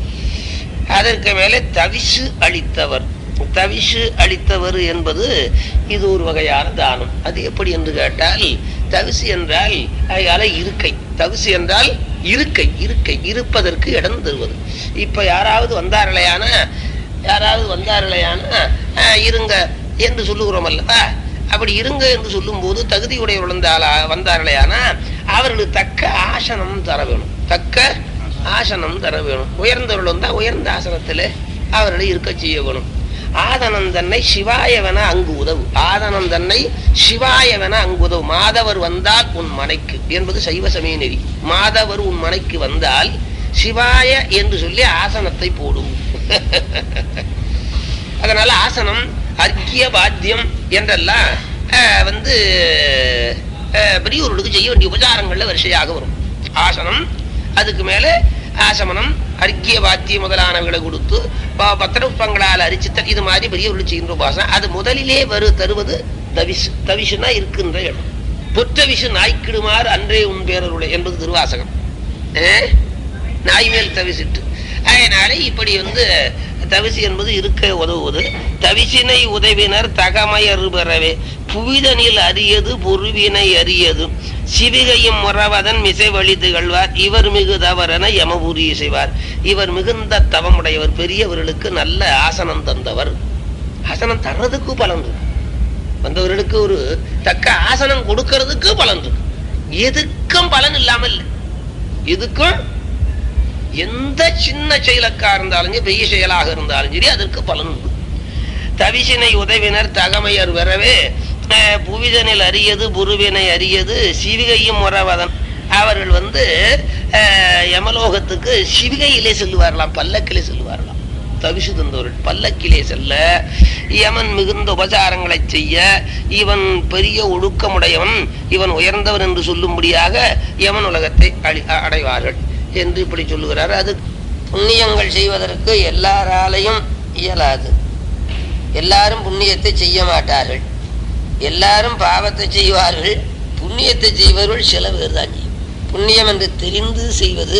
அதற்கு மேலே தவிசு அளித்தவர் தவிசு அளித்தவர் என்பது இது ஒரு வகையான தானம் அது எப்படி என்று கேட்டால் தவிசு என்றால் அதால இருக்கை தவிசு என்றால் இருக்கை இருக்கை இருப்பதற்கு இடம் தருவது இப்ப யாராவது வந்தார்களையான யாராவது வந்தார்களையான "ஆஹ், இருங்க என்று சொல்லுகிறோம் அல்லவா அப்படி இருங்க என்று சொல்லும்போது தகுதியுடையவர்கள் வந்தாலா- வந்தார்களேயானா அவர்களுக்கு தக்க ஆசனம் தர வேணும் தக்க ஆசனம் தர வேணும் உயர்ந்தவர்கள் வந்தா உயர்ந்த ஆசனத்திலே அவர்களை இருக்க செய்ய வேணும் ஆதனம் தன்னை சிவாயவன அங்கு உதவு ஆதனம் தன்னை சிவாயவன அங்கு உதவு மாதவர் வந்தால் உன் மனைக்கு என்பது சைவ சமய நெறி மாதவர் உன் மனைக்கு வந்தால் சிவாய என்று சொல்லி ஆசனத்தை போடும் அதனால ஆசனம் அர்க்கிய பாத்தியம் என்றெல்லாம் அஹ், வந்து அஹ், பெரியோர்களுக்கு செய்ய வேண்டிய உபச்சாரங்கள்ல வரிசையாக வரும் ஆசனம் அதுக்கு மேல ஆசமனம் அர்க்கிய வாத்தியம் முதலானவர்களை கொடுத்து ப- பத்திரப்புஷ்பங்களால் அரிச்சித்தல் இது மாதிரி பெரியவர்கள் செய்கின்ற உபாசனம் அது முதலிலே வரு தருவது தவிசு தவிசுனா இருக்கின்ற இடம் பொற்றவிசு நாய்க்கிடுமாறு அன்றே உன் பேரருளை என்பது திருவாசகம் அஹ்? நாய் மேல் தவிசிட்டு அதனால இப்படி வந்து தவிசு என்பது இருக்க உதவுவது தவிசினை உதவினர் தகமையறு பெறவே புவிதனில் அரியது பொருவினை அரியது சிவிகையும் முறவதன் மிசை வழி திகழ்வார் இவர் மிகு தவறென யமபுரி செய்வார் இவர் மிகுந்த தவமுடையவர் பெரியவர்களுக்கு நல்ல ஆசனம் தந்தவர் ஆசனம் தர்றதுக்கு பலன் இருக்கு வந்தவர்களுக்கு ஒரு தக்க ஆசனம் கொடுக்கறதுக்கு பலன் இருக்கு எதுக்கும் பலன் இல்லாமல் இல்லை எதுக்கும் எந்த சின்ன செயலக்கா இருந்தாலும் சரி, பெரிய செயலாக இருந்தாலும் சரி அதற்கு பலன் உண்டு தவிசினை உதவினர் தகமையர் வரவே அஹ், புவிதனில் அரியது புருவினை அரியது சிவிகையும் முறவதன் அவர்கள் வந்து அஹ், யமலோகத்துக்கு சிவிகையிலே செல்லுவார்களாம் பல்லக்கிலே செல்லுவார்களாம் தவிசு தந்தவர்கள் பல்லக்கிலே செல்ல யமன் மிகுந்த உபசாரங்களை செய்ய இவன் பெரிய ஒழுக்கமுடையவன் இவன் உயர்ந்தவன் என்று சொல்லும்படியாக யமன் உலகத்தை அழி- அடைவார்கள் என்று இப்படி சொல்லுகிறார் அது புண்ணியங்கள் செய்வதற்கு எல்லாராலையும் இயலாது எல்லாரும் புண்ணியத்தை செய்ய மாட்டார்கள் எல்லாரும் பாவத்தை செய்வார்கள் புண்ணியத்தை செய்வர்கள் சில பேர் தான் செய்யும் புண்ணியம் என்று தெரிந்து செய்வது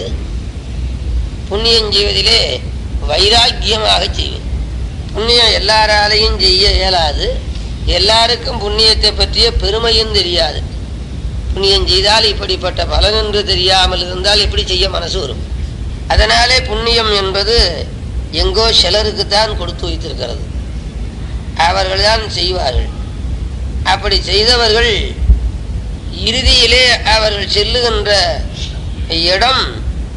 புண்ணியம் செய்வதிலே வைராக்கியமாக செய்வது புண்ணியம் எல்லாராலையும் செய்ய இயலாது எல்லாருக்கும் புண்ணியத்தை பற்றிய பெருமையும் தெரியாது புண்ணியம் செய்தால் இப்படிப்பட்ட பலன் என்று தெரியாமல் இருந்தால் எப்படி செய்ய மனசு வரும் அதனாலே புண்ணியம் என்பது எங்கோ சிலருக்குத்தான் கொடுத்து வைத்திருக்கிறது அவர்கள்தான் செய்வார்கள் அப்படி செய்தவர்கள் இறுதியிலே அவர்கள் செல்லுகின்ற இடம்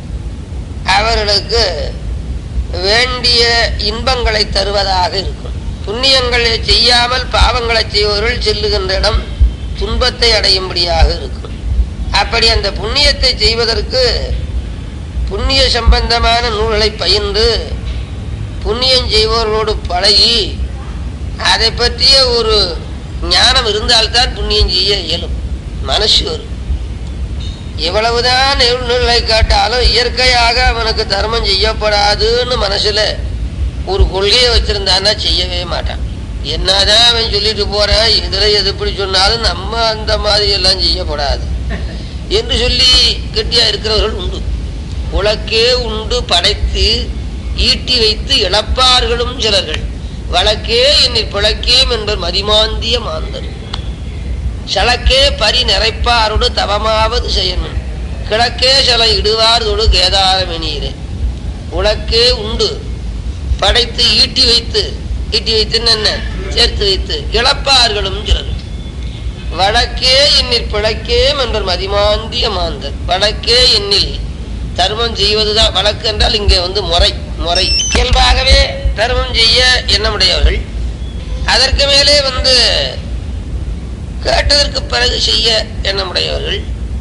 அவர்களுக்கு வேண்டிய இன்பங்களை தருவதாக இருக்கும் புண்ணியங்களை செய்யாமல் பாவங்களை செய்பவர்கள் செல்லுகின்ற இடம் துன்பத்தை அடையும்படியாக இருக்கும் அப்படி அந்த புண்ணியத்தை செய்வதற்கு புண்ணிய சம்பந்தமான நூல்களை பயின்று புண்ணியம் செய்பவர்களோடு பழகி அதை பற்றிய ஒரு ஞானம் இருந்தால்தான் புண்ணியம் செய்ய இயலும் மனசு வரும் எவ்வளவுதான் நிலை காட்டாலும் இயற்கையாக அவனுக்கு தர்மம் செய்யப்படாதுன்னு மனசுல ஒரு கொள்கையை வச்சிருந்தான்னா செய்யவே மாட்டான் என்னதான் அவன் சொல்லிட்டு போறான் இதுல எது எப்படி சொன்னாலும் நம்ம அந்த மாதிரி எல்லாம் செய்யப்படாது என்று சொல்லி கெட்டியா இருக்கிறவர்கள் உண்டு உலக்கே உண்டு படைத்து ஈட்டி வைத்து இழப்பார்களும் சிலர்கள் வழக்கே என்னில் பிழைக்கேம் என்பர் மதிமாந்திய மாந்தர் சலக்கே பரி நிறைப்பாரோடு தவமாவது செய்யணும் கிழக்கே சில இடுவார்தொடு கேதாரமெனீரே உலக்கே உண்டு படைத்து ஈட்டி வைத்து ஈட்டி வைத்துன்னு என்ன சேர்த்து வைத்து இழப்பார்களும் சிலர் வடக்கே என்னில் பிழைக்கேம் என்பர் மதிமாந்திய மாந்தர் வடக்கே என்னில் தர்மம் செய்வதுதான் வழக்கு என்றால் இங்கே வந்து முறை முறை இயல்பாகவே தர்மம் செய்ய எண்ணமுடையவர்கள் அதற்கு மேலே வந்து கேட்டதற்கு பிறகு செய்ய எண்ணமுடையவர்கள்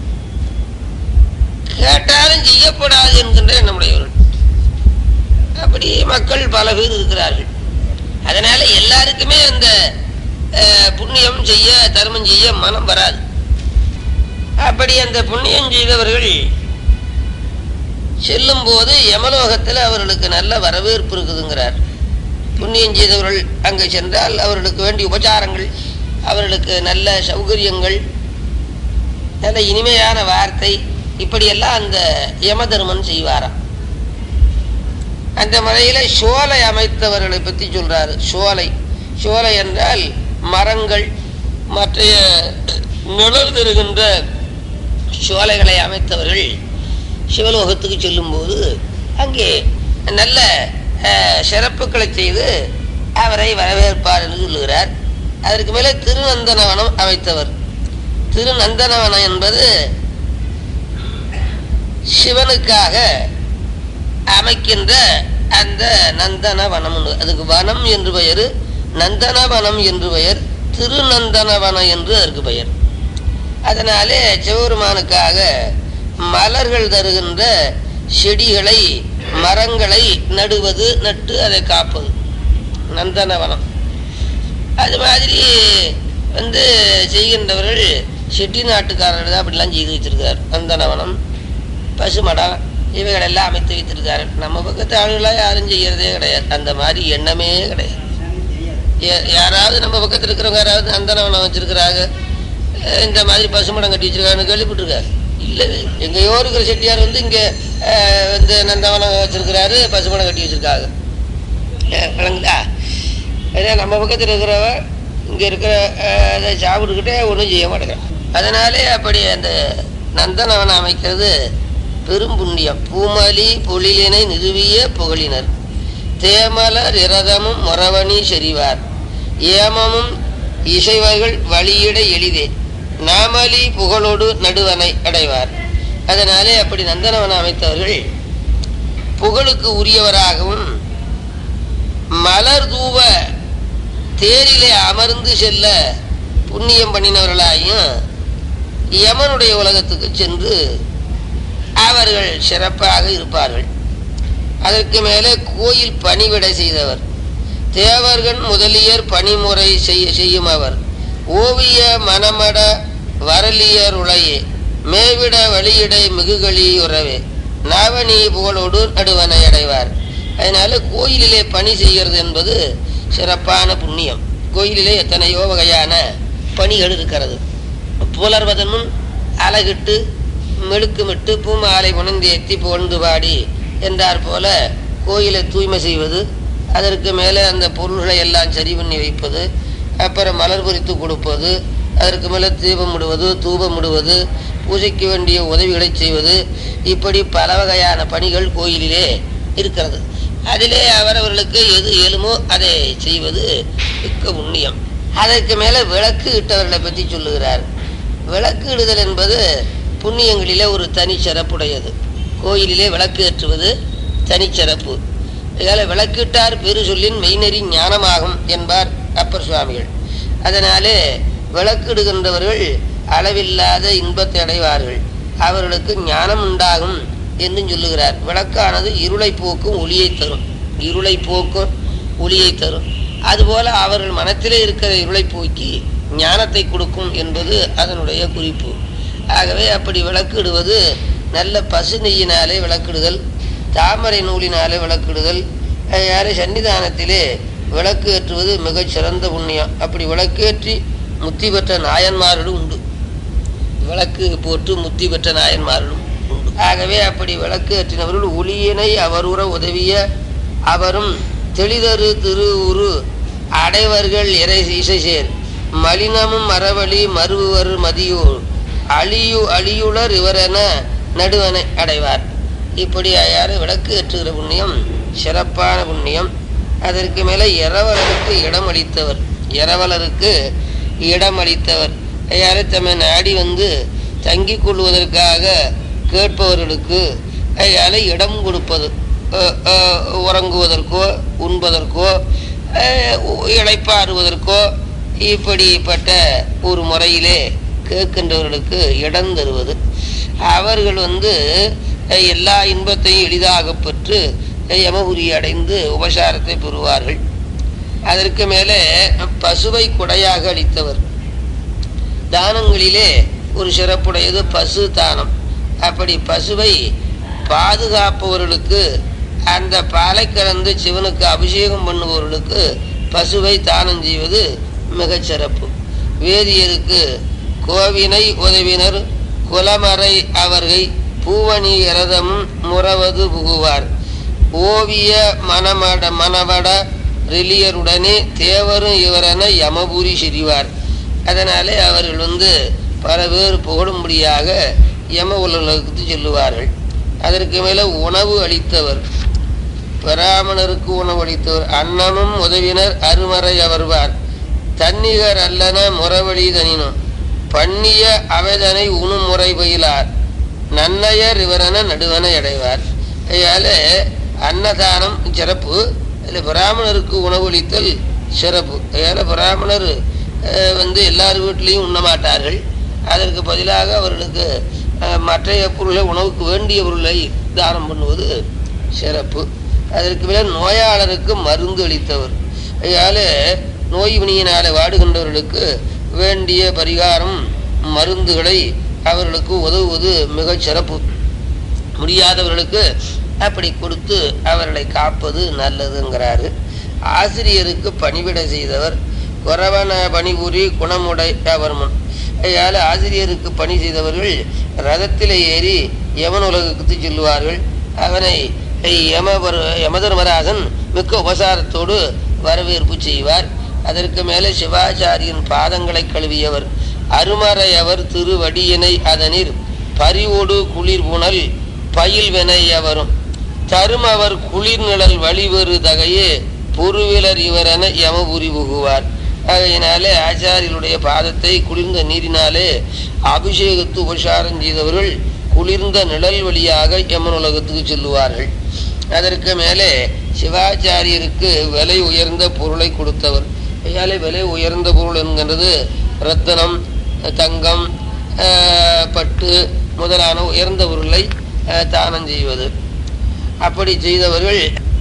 கேட்டாலும் செய்யப்படாது என்கின்ற எண்ணமுடையவர்கள் அப்படி மக்கள் பல பேர் இருக்கிறார்கள் அதனால எல்லாருக்குமே அந்த அஹ், புண்ணியம் செய்ய தர்மம் செய்ய மனம் வராது அப்படி அந்த புண்ணியம் செய்தவர்கள் செல்லும் போது யமலோகத்தில் அவர்களுக்கு நல்ல வரவேற்பு இருக்குதுங்கிறார் புண்ணியம் செய்தவர்கள் அங்கே சென்றால் அவர்களுக்கு வேண்டிய உபச்சாரங்கள் அவர்களுக்கு நல்ல சௌகரியங்கள் நல்ல இனிமையான வார்த்தை இப்படியெல்லாம் அந்த யமதர்மன் செய்வாராம் அந்த மலையில சோலை அமைத்தவர்களை பற்றி சொல்றாரு சோலை சோலை என்றால் மரங்கள் மற்ற நிழல் தருகின்ற சோலைகளை அமைத்தவர்கள் சிவலோகத்துக்கு செல்லும்போது அங்கே நல்ல அஹ், சிறப்புகளை செய்து அவரை வரவேற்பார் என்று சொல்லுகிறார் அதற்கு மேலே திருநந்தனவனம் அமைத்தவர் திருநந்தனவனம் என்பது சிவனுக்காக அமைக்கின்ற அந்த நந்தனவனம் அதுக்கு வனம் என்று பெயர் நந்தனவனம் என்று பெயர் திருநந்தனவனம் என்று அதற்கு பெயர் அதனாலே சிவபெருமானுக்காக மலர்கள் தருகின்ற செடிகளை மரங்களை நடுவது நட்டு அதை காப்பது நந்தனவனம் அது மாதிரி வந்து செய்கின்றவர்கள் செட்டி நாட்டுக்காரர்கள் தான் அப்படிலாம் செய்து வச்சிருக்கார் நந்தனவனம் பசுமடம் இவைகளெல்லாம் அமைத்து வைத்திருக்காரு நம்ம பக்கத்து ஆளுகளாக யாரும் செய்யறதே கிடையாது அந்த மாதிரி எண்ணமே கிடையாது யா- யாராவது நம்ம பக்கத்தில் இருக்கிறவங்க யாராவது நந்தனவனம் வச்சிருக்கிறாங்க அஹ் இந்த மாதிரி பசுமடம் கட்டி வச்சிருக்காங்கன்னு கேள்விப்பட்டிருக்காரு இல்லை எங்கேயோ இருக்கிற செட்டியார் வந்து இங்கே வந்து நந்தவனம் வச்சிருக்கிறாரு பசுமடம் கட்டி வச்சிருக்காங்க அஹ் விளங்குதா அதே நம்ம பக்கத்தில் இருக்கிறவ இங்கே இருக்கிற அஹ், அதை சாப்பிட்டுக்கிட்டே ஒன்றும் செய்ய மாட்டேங்கிறான் அதனாலே அப்படி அந்த நந்தனவனம் அமைக்கிறது பெரும் புண்ணியம் பூமலி பொழிலினை நிறுவிய புகழினர் தேமலர் இரதமும் மொரவணி செறிவார் ஏமமும் இசைவர்கள் வழியிட எளிதே நாமலி புகழோடு நடுவனை அடைவார் அதனாலே அப்படி நந்தனவனம் அமைத்தவர்கள் புகழுக்கு உரியவராகவும் மலர் தூவ தேரிலே அமர்ந்து செல்ல புண்ணியம் பண்ணினவர்களாயும் யமனுடைய உலகத்துக்கு சென்று அவர்கள் சிறப்பாக இருப்பார்கள் அதற்கு மேலே கோயில் பணிவிடை செய்தவர் தேவர்கள் முதலியர் பணிமுறை செய்ய செய்யும் அவர் ஓவிய மணமட வரலியர் உளையே மேவிட வழியிடை மிகுகளி உறவே நாவணி புகழோடு நடுவனை அடைவார் அதனால கோயிலிலே பணி செய்கிறது என்பது சிறப்பான புண்ணியம் கோயிலிலே எத்தனையோ வகையான பணிகள் இருக்கிறது புலர்வதன் முன் அலகிட்டு மெழுக்குமிட்டு பூமாலை உணர்ந்தேத்தி புகழ்ந்து பாடி என்றார் போல கோயிலை தூய்மை செய்வது அதற்கு மேலே அந்த பொருள்களை எல்லாம் சரி பண்ணி வைப்பது அப்புறம் மலர் பொரித்து கொடுப்பது அதற்கு மேலே தீபம் இடுவது தூபம் இடுவது பூஜைக்கு வேண்டிய உதவிகளை செய்வது இப்படி பல வகையான பணிகள் கோயிலிலே இருக்கிறது அதிலே அவரவர்களுக்கு எது இயலுமோ அதை செய்வது மிக்க புண்ணியம் அதற்கு மேலே விளக்கு இட்டவர்களை பற்றி சொல்லுகிறார் விளக்கு இடுதல் என்பது புண்ணியங்களிலே ஒரு தனி சிறப்புடையது கோயிலிலே விளக்கு ஏற்றுவது தனிச்சிறப்பு இதால் விளக்கிட்டார் பெரு சொல்லின் மெய்நெறி ஞானமாகும் என்பார் அப்பர் சுவாமிகள் அதனாலே விளக்கிடுகின்றவர்கள் அளவில்லாத இன்பத்தை அடைவார்கள் அவர்களுக்கு ஞானம் உண்டாகும் என்று சொல்லுகிறார் விளக்கானது இருளை போக்கும் ஒளியை தரும் இருளை போக்கும் ஒளியை தரும் அதுபோல அவர்கள் மனத்திலே இருக்கிற இருளை போக்கி ஞானத்தை கொடுக்கும் என்பது அதனுடைய குறிப்பு ஆகவே அப்படி விளக்கிடுவது நல்ல பசு நெய்யினாலே விளக்கிடுதல் தாமரை நூலினாலே விளக்கிடுதல் யாரு சன்னிதானத்திலே விளக்கு ஏற்றுவது மிகச் சிறந்த புண்ணியம் அப்படி விளக்கேற்றி முத்தி பெற்ற நாயன்மார்களும் உண்டு விளக்கு போட்டு முத்தி பெற்ற நாயன்மார்களும் உண்டு ஆகவே அப்படி விளக்கு ஏற்றினவர்கள் ஒளியினை அவருற உதவிய அவரும் தெளிதரு திரு உரு அடைவர்கள் இறை இசைசேர் மலினமும் மரவழி மறுவர் மதியூர் அழியு அழியுளர் இவரென நடுவனை அடைவார் இப்படி யாரு விளக்கு ஏற்றுகிற புண்ணியம் சிறப்பான புண்ணியம் அதற்கு மேலே இரவலருக்கு இடம் அளித்தவர் இரவலருக்கு இடம் அளித்தவர் யாரு தம்மை நாடி வந்து தங்கிக் கொள்வதற்காக கேட்பவர்களுக்கு அயால இடம் கொடுப்பது அஹ், அஹ், உறங்குவதற்கோ உண்பதற்கோ அஹ், இளைப்பாறுவதற்கோ இப்படிப்பட்ட ஒரு முறையிலே கேட்கின்றவர்களுக்கு இடம் தருவது அவர்கள் வந்து அஹ், எல்லா இன்பத்தையும் எளிதாக பெற்று அஹ், யமபுரி அடைந்து உபசாரத்தை பெறுவார்கள் அதற்கு மேலே பசுவை கொடையாக அளித்தவர் தானங்களிலே ஒரு சிறப்புடையது பசு தானம் அப்படி பசுவை பாதுகாப்பவர்களுக்கு அந்த பாலை கலந்து சிவனுக்கு அபிஷேகம் பண்ணுபவர்களுக்கு பசுவை தானம் செய்வது மிகச் சிறப்பு வேதியருக்கு கோவினை உதவினர் குலமறை அவர்கை பூவணி இரதமும் முறவது புகுவார் ஓவிய மணமட மணவட ரெலியருடனே தேவரும் இவரென யமபுரி சிரிவார் அதனாலே அவர்கள் வந்து பல பேர் புகழும்படியாக யம உலகத்துக்கு செல்லுவார்கள் அதற்கு மேலே உணவு அளித்தவர் பிராமணருக்கு உணவு அளித்தவர் அன்னமும் உதவினர் அருமறை அவர்வார் தன்னிகர் அல்லன முறவழி தனினும் பண்ணிய அவைதனை உணும் முறை பயிலார் நன்னயர் இவரென நடுவனை அடைவார் அதனால அன்னதானம் சிறப்பு அதில் பிராமணருக்கு உணவளித்தல் சிறப்பு அதனால பிராமணர் அஹ், வந்து எல்லார் வீட்லேயும் உண்ண மாட்டார்கள் அதற்கு பதிலாக அவர்களுக்கு அஹ், மற்றைய பொருளை உணவுக்கு வேண்டிய பொருளை தானம் பண்ணுவது சிறப்பு அதற்கு மேலே நோயாளருக்கு மருந்து அளித்தவர் அதனால நோய் வினியினால வாடுகின்றவர்களுக்கு வேண்டிய பரிகாரம் மருந்துகளை அவர்களுக்கு உதவுவது மிகச் சிறப்பு முடியாதவர்களுக்கு அப்படி கொடுத்து அவர்களை காப்பது நல்லதுங்கிறாரு ஆசிரியருக்கு பணிவிடை செய்தவர் குறவன பணிபுரி குணமுடை அவர்மன் அதனால் ஆசிரியருக்கு பணி செய்தவர்கள் ரதத்திலே ஏறி யமன் உலகுக்கு செல்லுவார்கள் அவனை யமபர் யமதர்மராஜன் மிக்க உபசாரத்தோடு வரவேற்பு செய்வார் அதற்கு மேலே சிவாச்சாரியின் பாதங்களை கழுவியவர் அருமறையவர் திருவடியினை அதனில் பரிவோடு குளிர் புனல் பயில் வெனையவரும் தருமவர் குளிர் நிழல் வழிவரு தகையே பொருவிலர் இவரென யமபுரி புகுவார் ஆகையினாலே ஆச்சாரியனுடைய பாதத்தை குளிர்ந்த நீரினாலே அபிஷேகத்து உபசாரம் செய்தவர்கள் குளிர்ந்த நிழல் வழியாக யமன் உலகத்துக்கு செல்லுவார்கள் அதற்கு மேலே சிவாச்சாரியருக்கு விலை உயர்ந்த பொருளை கொடுத்தவர் ஐயாலே விலை உயர்ந்த பொருள் என்கின்றது ரத்தனம் தங்கம் ஆஹ், பட்டு முதலான உயர்ந்த பொருளை ஆஹ், தானம் செய்வது அப்படி செய்தவர்கள்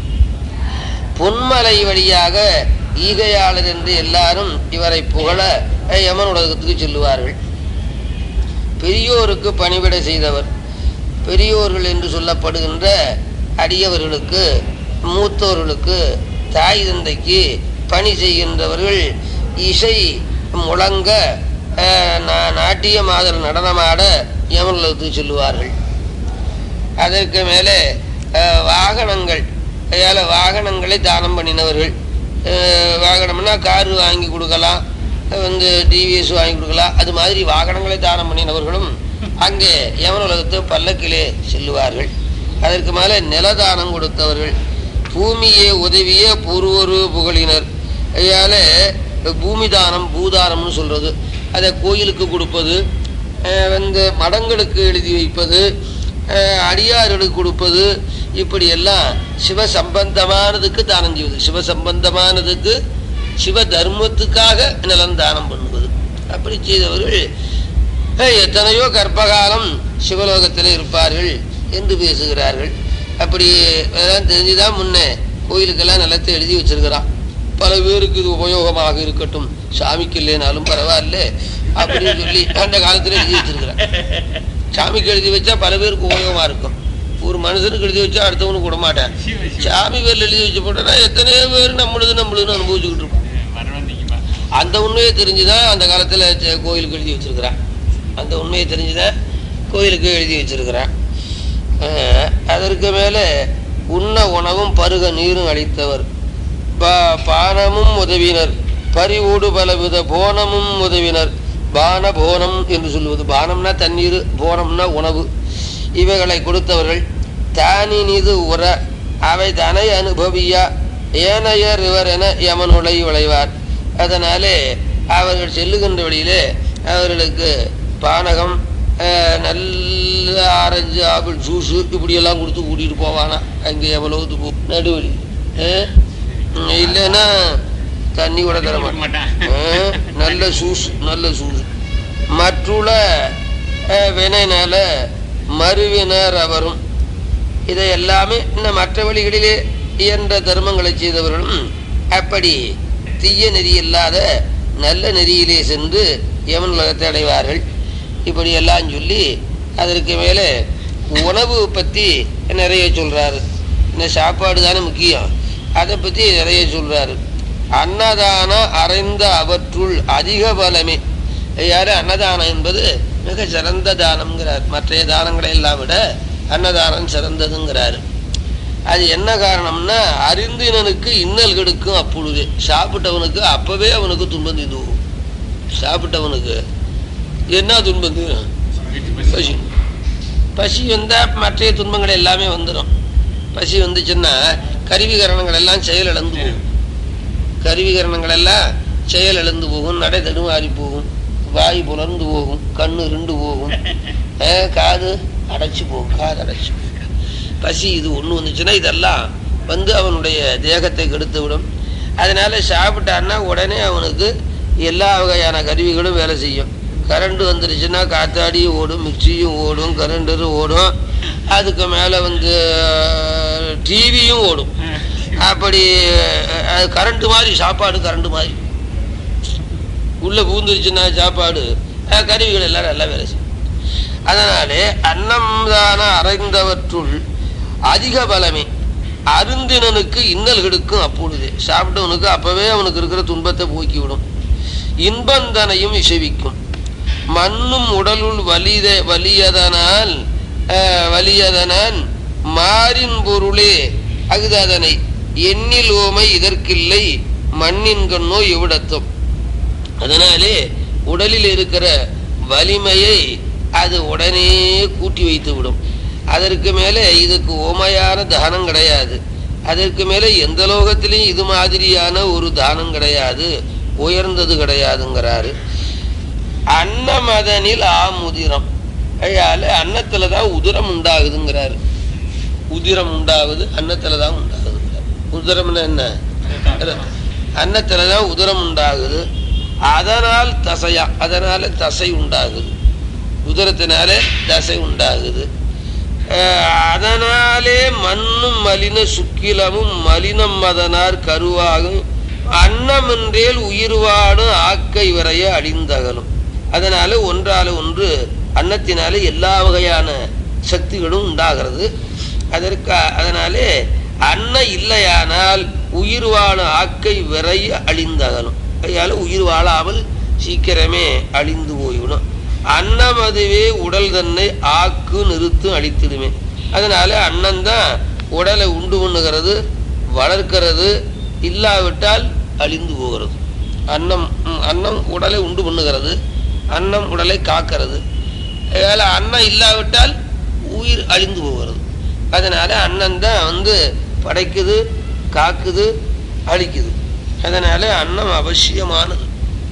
பொன்மலை வழியாக ஈகையாளர் என்று எல்லாரும் இவரை புகழ அஹ், யமன் உலகத்துக்கு செல்லுவார்கள் பெரியோருக்கு பணிவிடை செய்தவர் பெரியோர்கள் என்று சொல்லப்படுகின்ற அடியவர்களுக்கு மூத்தோர்களுக்கு தாய் தந்தைக்கு பணி செய்கின்றவர்கள் இசை முழங்க அஹ், நா- நாட்டிய மாதர் நடனமாட யமனுலகத்துக்கு செல்லுவார்கள் அதற்கு மேலே அஹ், வாகனங்கள் கையால் வாகனங்களை தானம் பண்ணினவர்கள் அஹ், வாகனம்னா காரு வாங்கி கொடுக்கலாம் வந்து டிவிஎஸ் வாங்கி கொடுக்கலாம் அது மாதிரி வாகனங்களை தானம் பண்ணினவர்களும் அங்கே யமன் உலகத்து பல்லக்கிலே செல்லுவார்கள் அதற்கு மேலே நிலதானம் கொடுத்தவர்கள் பூமியே உதவிய பூர்வரு புகழினர் ஐயால பூமி தானம் பூதானம்னு சொல்றது அதை கோயிலுக்கு கொடுப்பது அஹ் வந்து மடங்களுக்கு எழுதி வைப்பது அஹ் அடியார்களுக்கு கொடுப்பது இப்படி எல்லாம் சிவ சம்பந்தமானதுக்கு தானம் செய்வது சிவ சம்பந்தமானதுக்கு சிவ தர்மத்துக்காக நிலம் தானம் பண்ணுவது அப்படி செய்தவர்கள் அஹ் எத்தனையோ கற்பகாலம் சிவலோகத்தில் இருப்பார்கள் என்று பேசுகிறார்கள் அப்படி அதெல்லாம் தெரிஞ்சுதான் முன்னே கோயிலுக்கெல்லாம் நிலத்தை எழுதி வச்சிருக்கிறான் பல பேருக்கு இது உபயோகமாக இருக்கட்டும் சாமிக்கு இல்லைனாலும் பரவாயில்ல அப்படின்னு சொல்லி அந்த காலத்துல எழுதி வச்சிருக்கிறேன் சாமிக்கு எழுதி வச்சா பல பேருக்கு உபயோகமா இருக்கும் ஒரு மனுஷனுக்கு எழுதி வச்சா அடுத்தவனுக்கு விட மாட்டேன் சிவ சிவ சாமி பேர்ல எழுதி வச்சு போட்டோன்னா எத்தனையோ பேர் நம்மளுது நம்மளுதுன்னு அனுபவிச்சுக்கிட்டு இருக்கோம் வரவந்தீங்கம்மா அந்த உண்மையை தெரிஞ்சுதான் அந்த காலத்துல ச- கோயிலுக்கு எழுதி வச்சிருக்கிறான் அந்த உண்மையை தெரிஞ்சுதான் கோயிலுக்கு எழுதி வச்சிருக்கிறான் அஹ், அதற்கு மேல உண்ண உணவும் பருக நீரும் அளித்தவர் பா- பானமும் உதவினர் பரிவூடு பலவித போனமும் உதவினர் பான போனம் என்று சொல்லுவது பானம்னா தண்ணீர் போனம்னா உணவு இவைகளை கொடுத்தவர்கள் தானினிது உற அவை தனை அனுபவியா ஏனையர் இவர் என யமனுளை விளைவார் அதனாலே அவர்கள் செல்லுகின்ற வழியிலே அவர்களுக்கு பானகம் அஹ், நல்ல ஆரஞ்சு ஆப்பிள் ஜூஸு இப்படியெல்லாம் கொடுத்து கூட்டிகிட்டு போவானா அங்கே எவ்வளவுக்கு போ நடுவழி அஹ், இல்லைன்னா தண்ணி கூட தர கொடுக்க மாட்டான் மாட்டான். அஹ், நல்ல சூஸ் நல்ல சூஸ் மற்றுள்ள அஹ், வினைனால மறுவினர் அவரும் இதை எல்லாமே இன்னும் மற்ற வழிகளிலே இயன்ற தர்மங்களை செய்தவர்களும் அப்படி தீய நெறி இல்லாத நல்ல நெறியிலே சென்று யமன் உலகத்தை அடைவார்கள் இப்படி எல்லாம் சொல்லி அதற்கு மேலே உணவு பற்றி நிறைய சொல்றாரு இந்த சாப்பாடு தானே முக்கியம் அதை பற்றி நிறைய சொல்றாரு அன்னதான அறைந்த அவற்றுள் அதிக பலமே யாரு அன்னதானம் என்பது மிக சிறந்த தானம்ங்கிறார் மற்ற தானங்களை எல்லாம் விட அன்னதானம் சிறந்ததுங்கிறாரு அது என்ன காரணம்னா அறிந்தினனுக்கு இன்னல் கெடுக்கும் அப்பொழுதே சாப்பிட்டவனுக்கு அப்பவே அவனுக்கு துன்பம் தீர்ந்து போகும் சாப்பிட்டவனுக்கு என்ன துன்பம் தீரும் வீட்டு பஸ் பசி பசி வந்தா மற்ற துன்பங்கள் எல்லாமே வந்துடும் பசி வந்துச்சுன்னா கருவிகரணங்கள் எல்லாம் செயல் இழந்து போகும் கருவிகரணங்கள் எல்லாம் செயல் இழந்து போகும் நடை தடுமாறி போகும் வாய் புலர்ந்து போகும் கண்ணு ரெண்டு போகும் அஹ், காது அடைச்சு போகும் காது அடைச்சு போகும் பசி இது ஒண்ணு வந்துச்சுன்னா இதெல்லாம் வந்து அவனுடைய தேகத்தை கெடுத்து விடும் அதனால சாப்பிட்டான்னா உடனே அவனுக்கு எல்லா வகையான கருவிகளும் வேலை செய்யும் கரண்ட் வந்துருச்சுன்னா காத்தாடியும் ஓடும் மிக்சியும் ஓடும் கரண்டரும் ஓடும் அதுக்கு மேலே வந்து டிவியும் ஓடும் அப்படி அது கரண்ட் மாதிரி சாப்பாடு கரண்ட் மாதிரி உள்ள பூந்துருச்சுன்னா சாப்பாடு அஹ், கருவிகள் எல்லாம் நல்லா வேலை செய்யும் அதனாலே அன்னம் தான அறைந்தவற்றுள் அதிக பலமே அருந்தினனுக்கு இன்னல் கெடுக்கும் அப்பொழுதே சாப்பிட்டவனுக்கு அப்பவே அவனுக்கு இருக்கிற துன்பத்தை போக்கிவிடும் இன்பந்தனையும் இசைவிக்கும் மண்ணும் உடலுள் வலித வலியதனால் அஹ், வலியதனான் மாறின் பொருளே அகுததனை எண்ணில் ஓமை இதற்கில்லை மண்ணின் கண்ணோ எவ்விடத்தும் அதனாலே உடலில் இருக்கிற வலிமையை அது உடனே கூட்டி வைத்து விடும் அதற்கு மேலே இதுக்கு ஓமையான தானம் கிடையாது அதற்கு மேலே எந்த லோகத்திலையும் இது மாதிரியான ஒரு தானம் கிடையாது உயர்ந்தது கிடையாதுங்கிறாரு அன்னமதனில் ஆமுதிரம் அயால அன்னத்துல தான் உதிரம் உண்டாகுதுங்கிறாரு உதிரம் உண்டாகுது அன்னத்துல தான் உண்டாகுதுங்கிறாரு உதிரம்னா என்ன அன்னத்துல தான் உதிரம் உண்டாகுது அதனால் தசையா அதனால தசை உண்டாகுது உதரத்தினாலே தசை உண்டாகுது அஹ் அதனாலே மண்ணும் மலின சுக்கிலமும் மலினம் மதனார் கருவாகும் அன்னமென்றேல் உயிர்வாடும் ஆக்கை வரைய அழிந்தகலும் அதனால ஒன்றால ஒன்று அன்னத்தினாலே எல்லா வகையான சக்திகளும் உண்டாகிறது அதற்கு அதனாலே அன்னம் இல்லையானால் உயிர் வாழும் ஆக்கை விரைய அழிந்தகலும் அதனால உயிர் வாழாமல் சீக்கிரமே அழிந்து போய்விடும் அன்னம் அதுவே உடல் தன்னை ஆக்கு நிறுத்து அழித்திடுமே அதனால அன்னம் தான் உடலை உண்டு பண்ணுகிறது வளர்க்கிறது இல்லாவிட்டால் அழிந்து போகிறது அன்னம் ம், அன்னம் உடலை உண்டு பண்ணுகிறது அன்னம் உடலை காக்கிறது அதனால அன்னம் இல்லாவிட்டால் உயிர் அழிந்து போகிறது அதனால அன்னம் தான் வந்து படைக்குது காக்குது அழிக்குது அதனால அன்னம் அவசியமானது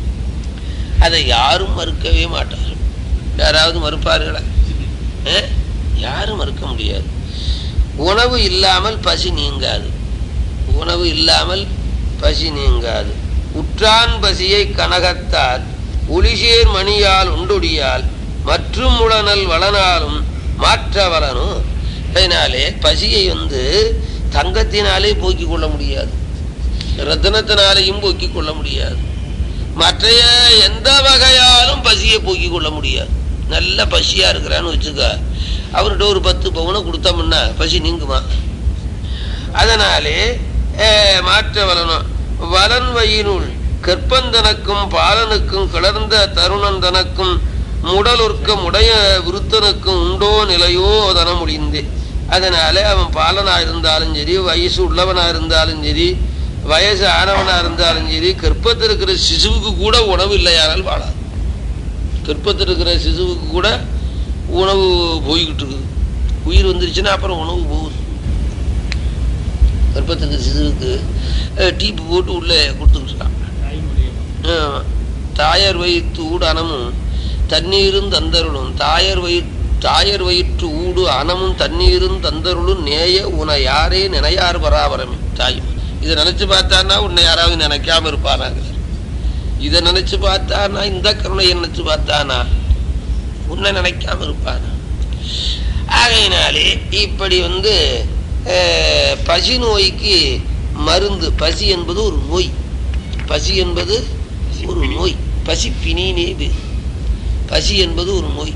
அதை யாரும் மறுக்கவே மாட்டார்கள் யாராவது மறுப்பார்களா அஹ்? யாரும் மறுக்க முடியாது உணவு இல்லாமல் பசி நீங்காது உணவு இல்லாமல் பசி நீங்காது உற்றான் பசியை கனகத்தால் ஒளிசேர் மணியால் உண்டொடியால் மற்றும் உடனல் வளனாலும் மாற்ற வளனும் அதனாலே பசியை வந்து தங்கத்தினாலே போக்கிக் கொள்ள முடியாது ரத்தினத்தினாலேயும் போக்கிக் கொள்ள முடியாது மற்றைய எந்த வகையாலும் பசியை போக்கிக் கொள்ள முடியாது நல்ல பசியா இருக்கிறான்னு வச்சுக்க அவர்கிட்ட ஒரு பத்து பவுனை கொடுத்தோம்னா பசி நீங்குமா அதனாலே அஹ், மாற்ற வலனம் வலன் வயினுள் கற்பந்தனக்கும் பாலனுக்கும் கிளர்ந்த தருணந்தனக்கும் முடலொர்க்க முடைய விருத்தனுக்கும் உண்டோ நிலையோ தன முடிந்து அதனால அவன் பாலனா இருந்தாலும் சரி வயசு உள்ளவனா இருந்தாலும் சரி வயசு ஆனவனா இருந்தாலும் சரி கற்பத்தில் இருக்கிற சிசுவுக்கு கூட உணவு இல்லையானால் வாழாது கற்பத்தில் இருக்கிற சிசுவுக்கு கூட உணவு போய்கிட்டு இருக்குது உயிர் வந்துருச்சுன்னா அப்புறம் உணவு போகுது கர்ப்பத்துக்கு சிசுவுக்கு அஹ், டீப்பு போட்டு உள்ளே கொடுத்துருக்கான் ஆமா. தாயர் வயிற்று ஊடு அனமும் தண்ணீரும் தந்தருளும் தாயர் வயிற் தாயர் வயிற்று ஊடு அனமும் தண்ணீரும் தந்தருளும் நேய உன யாரே நினையார் பராபரமே தாயும் இதை நினைச்சு பார்த்தான்னா உன்னை யாராவது நினைக்காம இருப்பானாங்க இதை நினைச்சு பார்த்தானா இந்த கருணையை நினைச்சு பார்த்தானா உன்னை நினைக்காம இருப்பானா ஆகையினாலே இப்படி வந்து அஹ், பசி நோய்க்கு மருந்து பசி என்பது ஒரு நோய் பசி என்பது ஒரு நோய் பசி பிணினே பேர். பசி என்பது ஒரு நோய்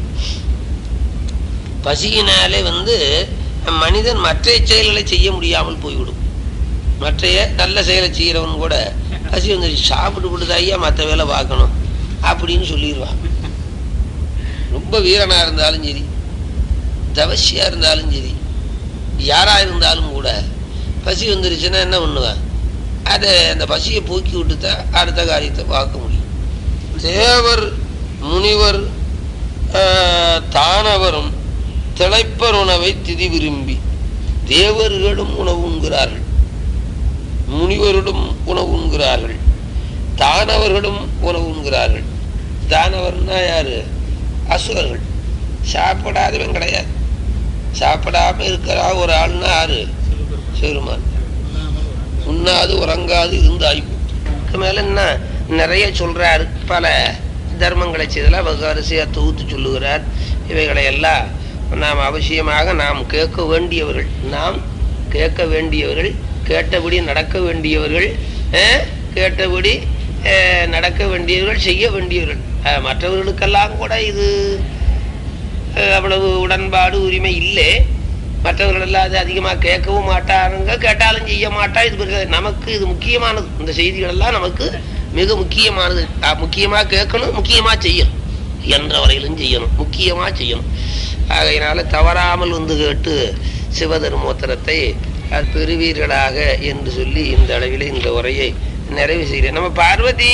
பசியினாலே வந்து மனிதன் மற்ற செயல்களை செய்ய முடியாமல் போய்விடும் மற்றைய நல்ல செயலை செய்கிறவன் கூட பசி வந்துருச்சு சாப்பிட்டு விடுது ஐயா மற்ற வேலை பார்க்கணும் அப்படின்னு சொல்லிடுவான் ரொம்ப வீரனா இருந்தாலும் சரி தவசியா இருந்தாலும் சரி யாரா இருந்தாலும் கூட பசி வந்துருச்சுன்னா என்ன பண்ணுவேன் அதை அந்த பசியை போக்கி விட்டு தான் அடுத்த காரியத்தை பார்க்க முடியும் தேவர் முனிவர் ஆஹ், தானவரும் திளைப்பர் உணவை திதி விரும்பி தேவர்களும் உணவு உண்கிறார்கள் முனிவர்களும் உணவு உண்கிறார்கள் தானவர்களும் உணவு உண்கிறார்கள் தானவர்னா யாரு அசுரர்கள் சாப்பிடாதவன் கிடையாது சாப்பிடாம இருக்கிறா ஒரு ஆள்னா யாரு சிறுமான் உண்ணாது உறங்காது இருந்தாய் அதுக்கு மேல என்ன நிறைய சொல்றாரு பல தர்மங்களை செய்தெல்லாம் வரிசையா தொகுத்து சொல்லுகிறார் இவைகளை எல்லாம் நாம் அவசியமாக நாம் கேட்க வேண்டியவர்கள் நாம் கேட்க வேண்டியவர்கள் கேட்டபடி நடக்க வேண்டியவர்கள் அஹ், கேட்டபடி அஹ், நடக்க வேண்டியவர்கள் செய்ய வேண்டியவர்கள் அஹ், மற்றவர்களுக்கெல்லாம் கூட இது அஹ், அவ்வளவு உடன்பாடு உரிமை இல்லை மற்றவர்கள் எல்லாம் அது அதிகமாக கேட்கவும் மாட்டாருங்க கேட்டாலும் செய்ய மாட்டா இது பெரிய- நமக்கு இது முக்கியமானது இந்த செய்திகள் எல்லாம் நமக்கு மிக முக்கியமானது அஹ், முக்கியமா கேட்கணும் முக்கியமா செய்யணும் என்ற வரையிலும் செய்யணும் முக்கியமா செய்யணும் ஆகையினால தவறாமல் வந்து கேட்டு சிவதர்மோத்தரத்தை அது பெறுவீர்களாக என்று சொல்லி இந்த அளவிலே இந்த உரையை நிறைவு செய்கிறேன் நம்ம பார்வதி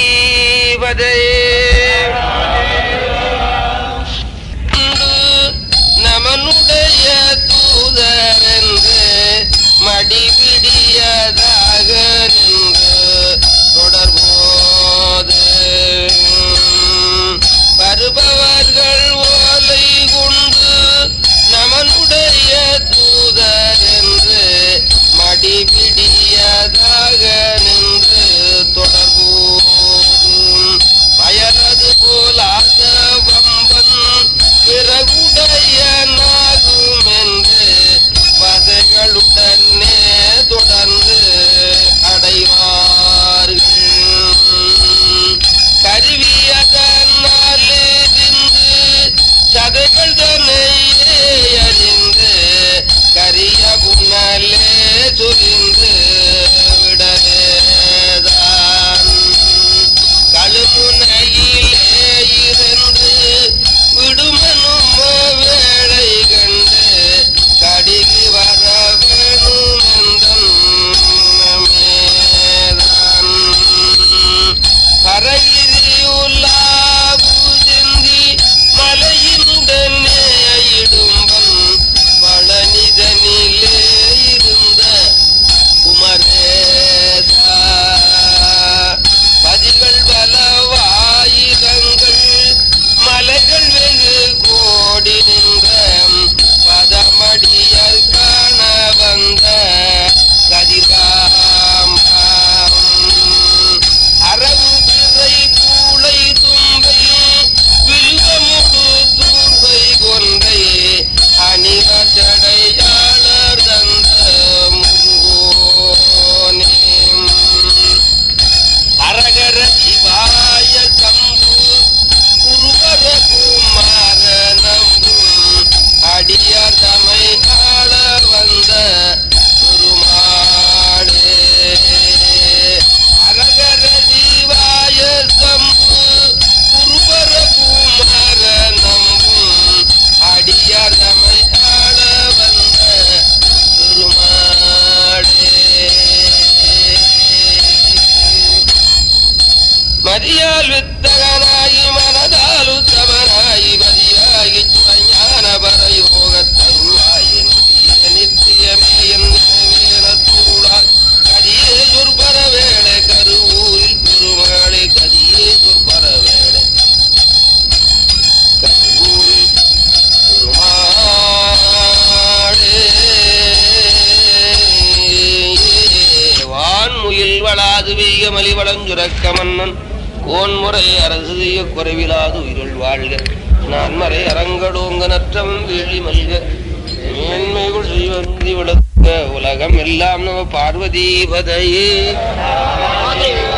நமனுடைய தூதரென்று மடிபிடியதாக நின்று தொடர்போது வருபவர்கள் ஓலை கொண்டு நமனுடைய தூதரென்று மடிபிடியதாக நின்று தொடர்போதும் வயலது போல் ஆக வைய மலிவளஞ்சுரக்க மன்னன் கோன்முறை அரசு செய்ய குறைவிலாது உயிர்கள் வாழ்க நான் மறை அரங்கடோங்க நற்றவன் வீழி மல்க மேன்மைகள் செய்வந்தி விளக்க உலகம் எல்லாம் நம பார்வதி பதையே